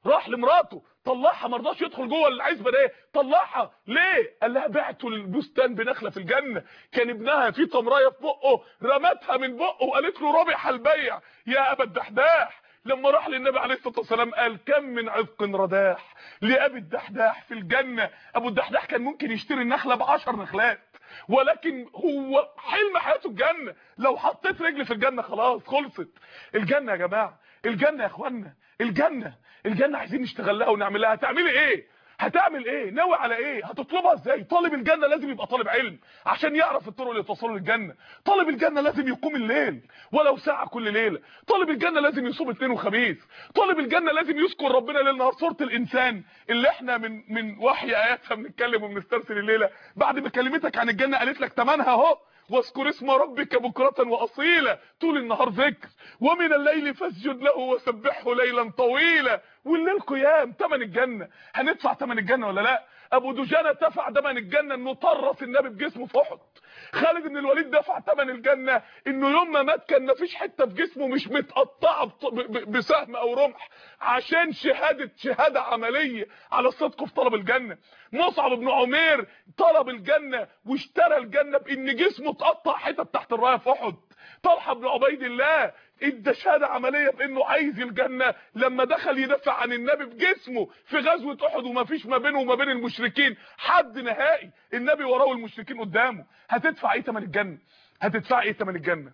راح لمراته طلعها ما رضاش يدخل جوه العزبه دي طلعها ليه قال لها بعتوا البستان بنخله في الجنه كان ابنها في تمرايه في بقه رمتها من بقه وقالت له ربح البيع يا ابا الدحداح لما راح للنبي عليه الصلاه والسلام قال كم من عذق رداح لابي الدحداح في الجنه ابو الدحداح كان ممكن يشتري النخله ب 10 نخلات ولكن هو حلم حياته الجنه لو حطيت رجل في الجنه خلاص خلصت الجنه يا جماعه الجنه يا اخوانا الجنه الجنه عايزين نشتغل لها ونعمل لها هتعملي ايه هتعمل ايه ناوي على ايه هتطلبها ازاي طالب الجنه لازم يبقى طالب علم عشان يعرف الطرق اللي توصله للجنه طالب الجنه لازم يقوم الليل ولو ساعه كل ليله طالب الجنه لازم يصوم اثنين وخميس طالب الجنه لازم يذكر ربنا ليل نهار سوره الانسان اللي احنا من من وحي اياتها بنتكلم وبنسترسل الليله بعد ما كلمتك عن الجنه قالت لك تمنها اهو واذكر اسم ربك بكرة واصيلا طول النهار ذكر ومن الليل فاسجد له وسبحه ليلا طويلا والليل قيام تمن الجنة هندفع تمن الجنة ولا لا ابو دجانة دفع تمن الجنة انه طرس النبي بجسمه في احد خالد بن الوليد دفع تمن الجنة انه يوم ما مات كان مفيش حتة في جسمه مش متقطعة بسهم او رمح عشان شهادة شهادة عملية على الصدق في طلب الجنة مصعب بن عمير طلب الجنة واشترى الجنة بان جسمه اتقطع حتت تحت الراية في احد طلحة بن عبيد الله ادى شهاده عمليه بانه عايز الجنه لما دخل يدافع عن النبي بجسمه في غزوه احد وما فيش ما بينه وما بين المشركين حد نهائي النبي وراه المشركين قدامه هتدفع ايه ثمن الجنه هتدفع ايه ثمن الجنه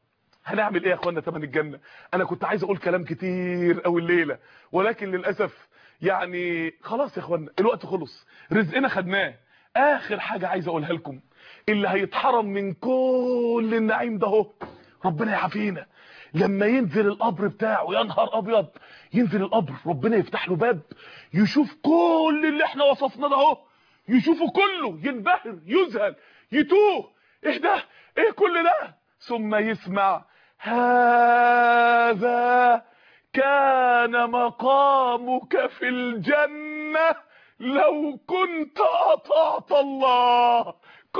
هنعمل ايه يا اخوانا ثمن الجنه انا كنت عايز اقول كلام كتير قوي الليله ولكن للاسف يعني خلاص يا اخوانا الوقت خلص رزقنا خدناه اخر حاجه عايز اقولها لكم اللي هيتحرم من كل النعيم ده اهو ربنا يعافينا لما ينزل القبر بتاعه يا نهار ابيض ينزل القبر ربنا يفتح له باب يشوف كل اللي احنا وصفناه ده اهو يشوفه كله ينبهر يذهل يتوه ايه ده ايه كل ده ثم يسمع هذا كان مقامك في الجنة لو كنت اطعت الله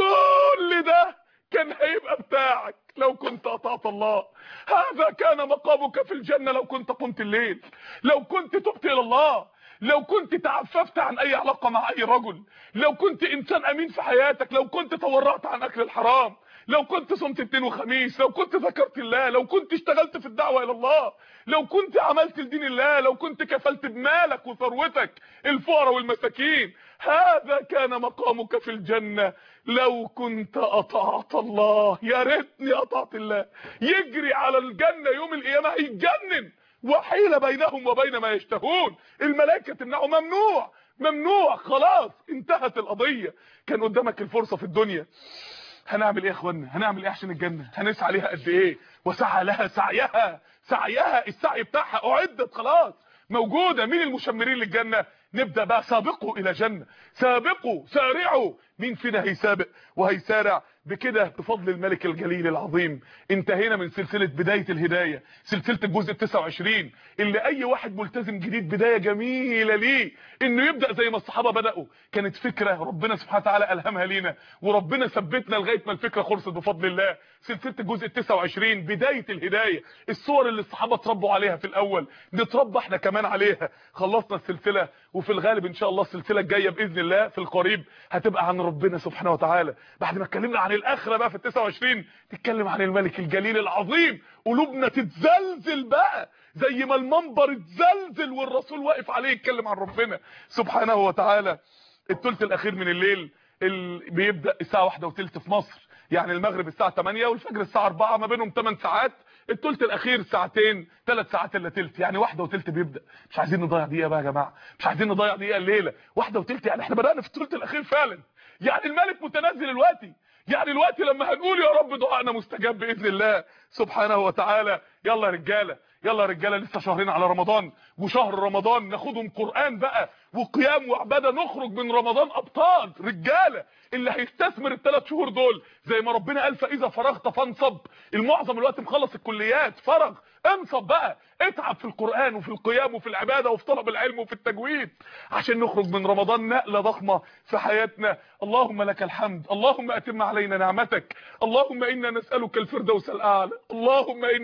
كل ده كان هيبقى بتاعك لو كنت اطعت الله هذا كان مقامك في الجنة لو كنت قمت الليل لو كنت تبت الى الله لو كنت تعففت عن اي علاقة مع اي رجل لو كنت انسان امين في حياتك لو كنت تورعت عن اكل الحرام لو كنت صمت اثنين وخميس لو كنت ذكرت الله لو كنت اشتغلت في الدعوة الى الله لو كنت عملت لدين الله لو كنت كفلت بمالك وثروتك الفقراء والمساكين هذا كان مقامك في الجنة لو كنت اطعت الله يا ريتني اطعت الله يجري على الجنة يوم القيامة هيتجنن وحيل بينهم وبين ما يشتهون الملائكة تمنعه ممنوع ممنوع خلاص انتهت القضية كان قدامك الفرصة في الدنيا هنعمل ايه يا اخوانا هنعمل ايه عشان الجنة هنسعى ليها قد ايه وسعى لها سعيها سعيها السعي بتاعها اعدت خلاص موجودة مين المشمرين للجنة نبدأ بقى سابقوا الى جنة سابقوا سارعوا مين فينا هيسابق وهيسارع بكده بفضل الملك الجليل العظيم انتهينا من سلسلة بداية الهداية سلسلة الجزء 29 اللي اي واحد ملتزم جديد بداية جميلة ليه انه يبدأ زي ما الصحابة بدأوا كانت فكرة ربنا سبحانه وتعالى الهمها لينا وربنا ثبتنا لغاية ما الفكرة خلصت بفضل الله سلسلة الجزء 29 بداية الهداية الصور اللي الصحابة اتربوا عليها في الاول نتربى احنا كمان عليها خلصنا السلسلة وفي الغالب ان شاء الله السلسلة الجاية باذن الله في القريب هتبقى عن ربنا سبحانه وتعالى بعد ما اتكلمنا عن الاخره بقى في ال 29 تتكلم عن الملك الجليل العظيم قلوبنا تتزلزل بقى زي ما المنبر اتزلزل والرسول واقف عليه يتكلم عن ربنا سبحانه وتعالى الثلث الاخير من الليل اللي بيبدا الساعه 1 وثلث في مصر يعني المغرب الساعه 8 والفجر الساعه 4 ما بينهم 8 ساعات الثلث الاخير ساعتين ثلاث ساعات الا ثلث يعني واحدة وثلث بيبدا مش عايزين نضيع دقيقه بقى يا جماعه مش عايزين نضيع دقيقه الليله واحدة وثلث يعني احنا بدانا في الثلث الاخير فعلا يعني الملك متنزل الوقت يعني الوقت لما هنقول يا رب دعائنا مستجاب باذن الله سبحانه وتعالى يلا يا رجاله يلا يا رجاله لسه شهرين على رمضان وشهر رمضان ناخدهم قران بقى وقيام وعباده نخرج من رمضان ابطال رجاله اللي هيستثمر الثلاث شهور دول زي ما ربنا قال فاذا فرغت فانصب المعظم الوقت مخلص الكليات فرغ انصب بقى اتعب في القرآن وفي القيام وفي العبادة وفي طلب العلم وفي التجويد عشان نخرج من رمضان نقلة ضخمة في حياتنا اللهم لك الحمد اللهم اتم علينا نعمتك اللهم انا نسألك الفردوس الاعلى اللهم انا نسألك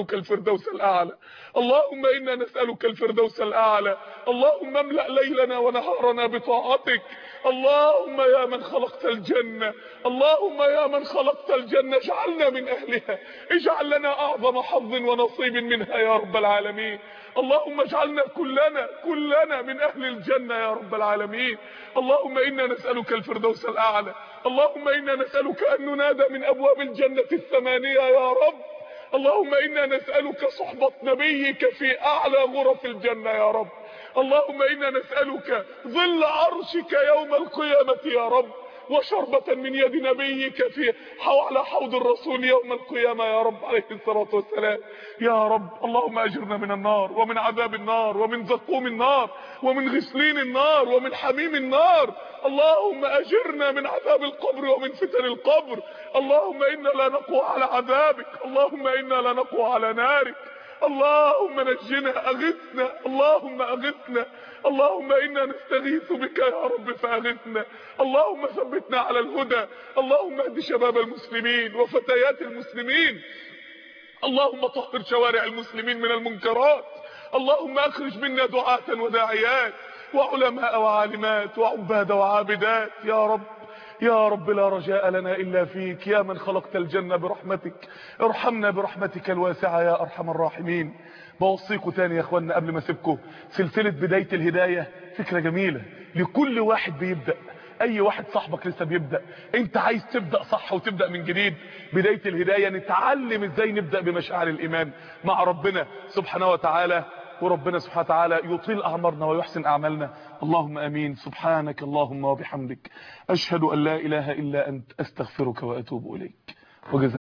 نسألك الفردوس الأعلى اللهم إنا نسألك الفردوس الأعلى اللهم املأ ليلنا ونهارنا بطاعتك اللهم يا من خلقت الجنة اللهم يا من خلقت الجنة اجعلنا من أهلها اجعل لنا أعظم حظ ونصيب منها يا رب العالمين اللهم اجعلنا كلنا كلنا من أهل الجنة يا رب العالمين اللهم إنا نسألك الفردوس الأعلى اللهم إنا نسألك أن ننادى من أبواب الجنة الثمانية يا رب اللهم إنا نسألك صحبة نبيك في أعلى غرف الجنة يا رب اللهم إنا نسألك ظل عرشك يوم القيامة يا رب وشربة من يد نبيك في على حوض الرسول يوم القيامة يا رب عليه الصلاة والسلام يا رب اللهم أجرنا من النار ومن عذاب النار ومن زقوم النار ومن غسلين النار ومن حميم النار اللهم أجرنا من عذاب القبر ومن فتن القبر اللهم إنا لا نقوى على عذابك اللهم إنا لا نقوى على نارك اللهم نجنا أغثنا اللهم أغثنا اللهم إنا نستغيث بك يا رب فأغثنا اللهم ثبتنا على الهدى اللهم اهد شباب المسلمين وفتيات المسلمين اللهم طهر شوارع المسلمين من المنكرات اللهم أخرج منا دعاة وداعيات وعلماء وعالمات وعباد وعابدات يا رب يا رب لا رجاء لنا إلا فيك يا من خلقت الجنة برحمتك ارحمنا برحمتك الواسعة يا أرحم الراحمين بوصيكم تاني يا اخوانا قبل ما اسيبكم سلسلة بداية الهداية فكرة جميلة لكل واحد بيبدأ اي واحد صاحبك لسه بيبدأ انت عايز تبدأ صح وتبدأ من جديد بداية الهداية نتعلم ازاي نبدأ بمشاعر الايمان مع ربنا سبحانه وتعالى وربنا سبحانه وتعالى يطيل أعمارنا ويحسن أعمالنا اللهم أمين سبحانك اللهم وبحمدك أشهد أن لا إله إلا أنت أستغفرك وأتوب إليك وجزاك